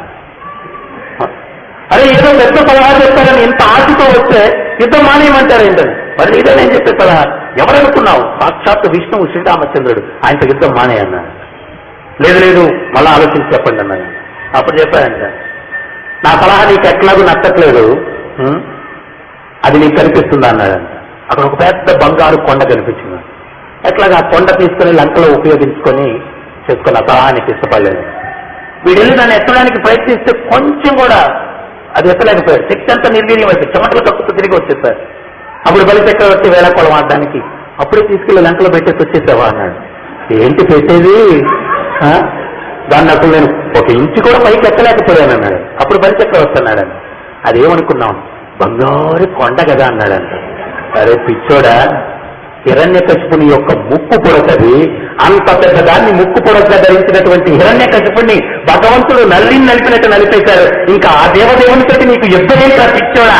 అరే ఏదో పెద్ద సలహా చెప్పారని ఇంత ఆశతో వస్తే యుద్ధం మానేయమంటారు ఏంటని మరి ఇదే నేను చెప్పే సలహా ఎవరనుకున్నావు సాక్షాత్ విష్ణువు శ్రీరామచంద్రుడు ఆయనతో యుద్ధం మానేయన్నాడు లేదు లేదు మళ్ళీ ఆలోచించి చెప్పండి అన్నాడు అప్పుడు చెప్పాడంట నా సలహా నీకు ఎట్లాగూ నచ్చట్లేదు ఉం? అది నీకు కనిపిస్తుందా అన్నాడంట అక్కడ ఒక పెద్ద బంగారు కొండ కనిపించింది ఎట్లాగా ఆ కొండ తీసుకుని లంకలో ఉపయోగించుకొని చేసుకున్న ఆ సలహా నీకు ఇష్టపడలేదు వీడు వెళ్ళి దాన్ని ఎత్తడానికి ప్రయత్నిస్తే కొంచెం కూడా అది ఎత్తలేకపోయాడు శక్తి అంతా నిర్వీర్యం అయిపోయి చెమటలు తక్కువ తిరిగి వచ్చేసారు అప్పుడు బలి చక్రవర్తి వేళకోళం ఆడడానికి అప్పుడే తీసుకెళ్లి లంకలో పెట్టేసి వచ్చేసావా అన్నాడు ఏంటి పెట్టేది ఆ? దాన్ని అసలు నేను ఒక ఇంచు కూడా పైకి ఎక్కలేకపోయాను అన్నాడు అప్పుడు బలి చక్రవర్తి అన్నాడు అదేమనుకున్నాం బంగారు కొండ కదా అన్నాడంట అరే పిచ్చోడా హిరణ్యకశిపుని యొక్క ముక్కు పొడకది అంత పెద్ద దాన్ని ముక్కు పొడక ధరించినటువంటి హిరణ్యకశిపుణ్ణి భగవంతుడు నల్లిని నలిపినట్టు నలిపేశారు ఇంకా ఆ దేవదేవునితో నీకు యుద్ధం ఏంటా పిచ్చోడా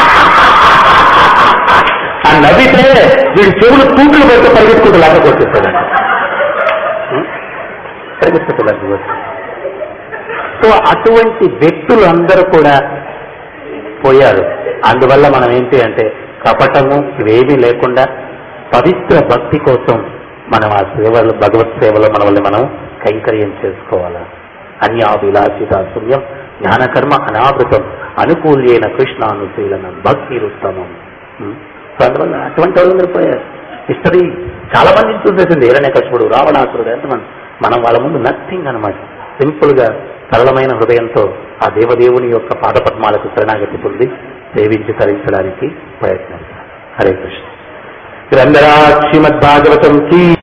ఆ నవ్వితే వీడి చెవులు తూకులు పెడితే పరిగెత్తుకుంటూ లాగా కొట్టేస్తాడు పరిగెత్తుకుంటూ లాగా సో అటువంటి వ్యక్తులు అందరూ కూడా పోయారు అందువల్ల మనం ఏంటి అంటే కపటము ఇవేమీ లేకుండా పవిత్ర భక్తి కోసం మనం ఆ సేవలు భగవత్ సేవలో మనల్ని మనం కైంకర్యం చేసుకోవాలా అన్యాభిలాషిత శూన్యం జ్ఞానకర్మ అనావృతం అనుకూల్యైన కృష్ణానుశీలనం భక్తి ఉత్తమం ఉం? సో అందువల్ల అటువంటి వాళ్ళు పోయారు హిస్టరీ చాలా మందిని చూసేసింది ఏరనే కృష్ణుడు రావణాసురుడు ఎంతమంది మనం వాళ్ళ ముందు నథింగ్ అనమాట సింపుల్ గా సరళమైన హృదయంతో ఆ దేవదేవుని యొక్క పాదపద్మాలకు శరణాగతి పొంది సేవించి తరించడానికి ప్రయత్నించాలి హరే కృష్ణ గ్రంథరాజ్ శ్రీమద్భాగవతం కీ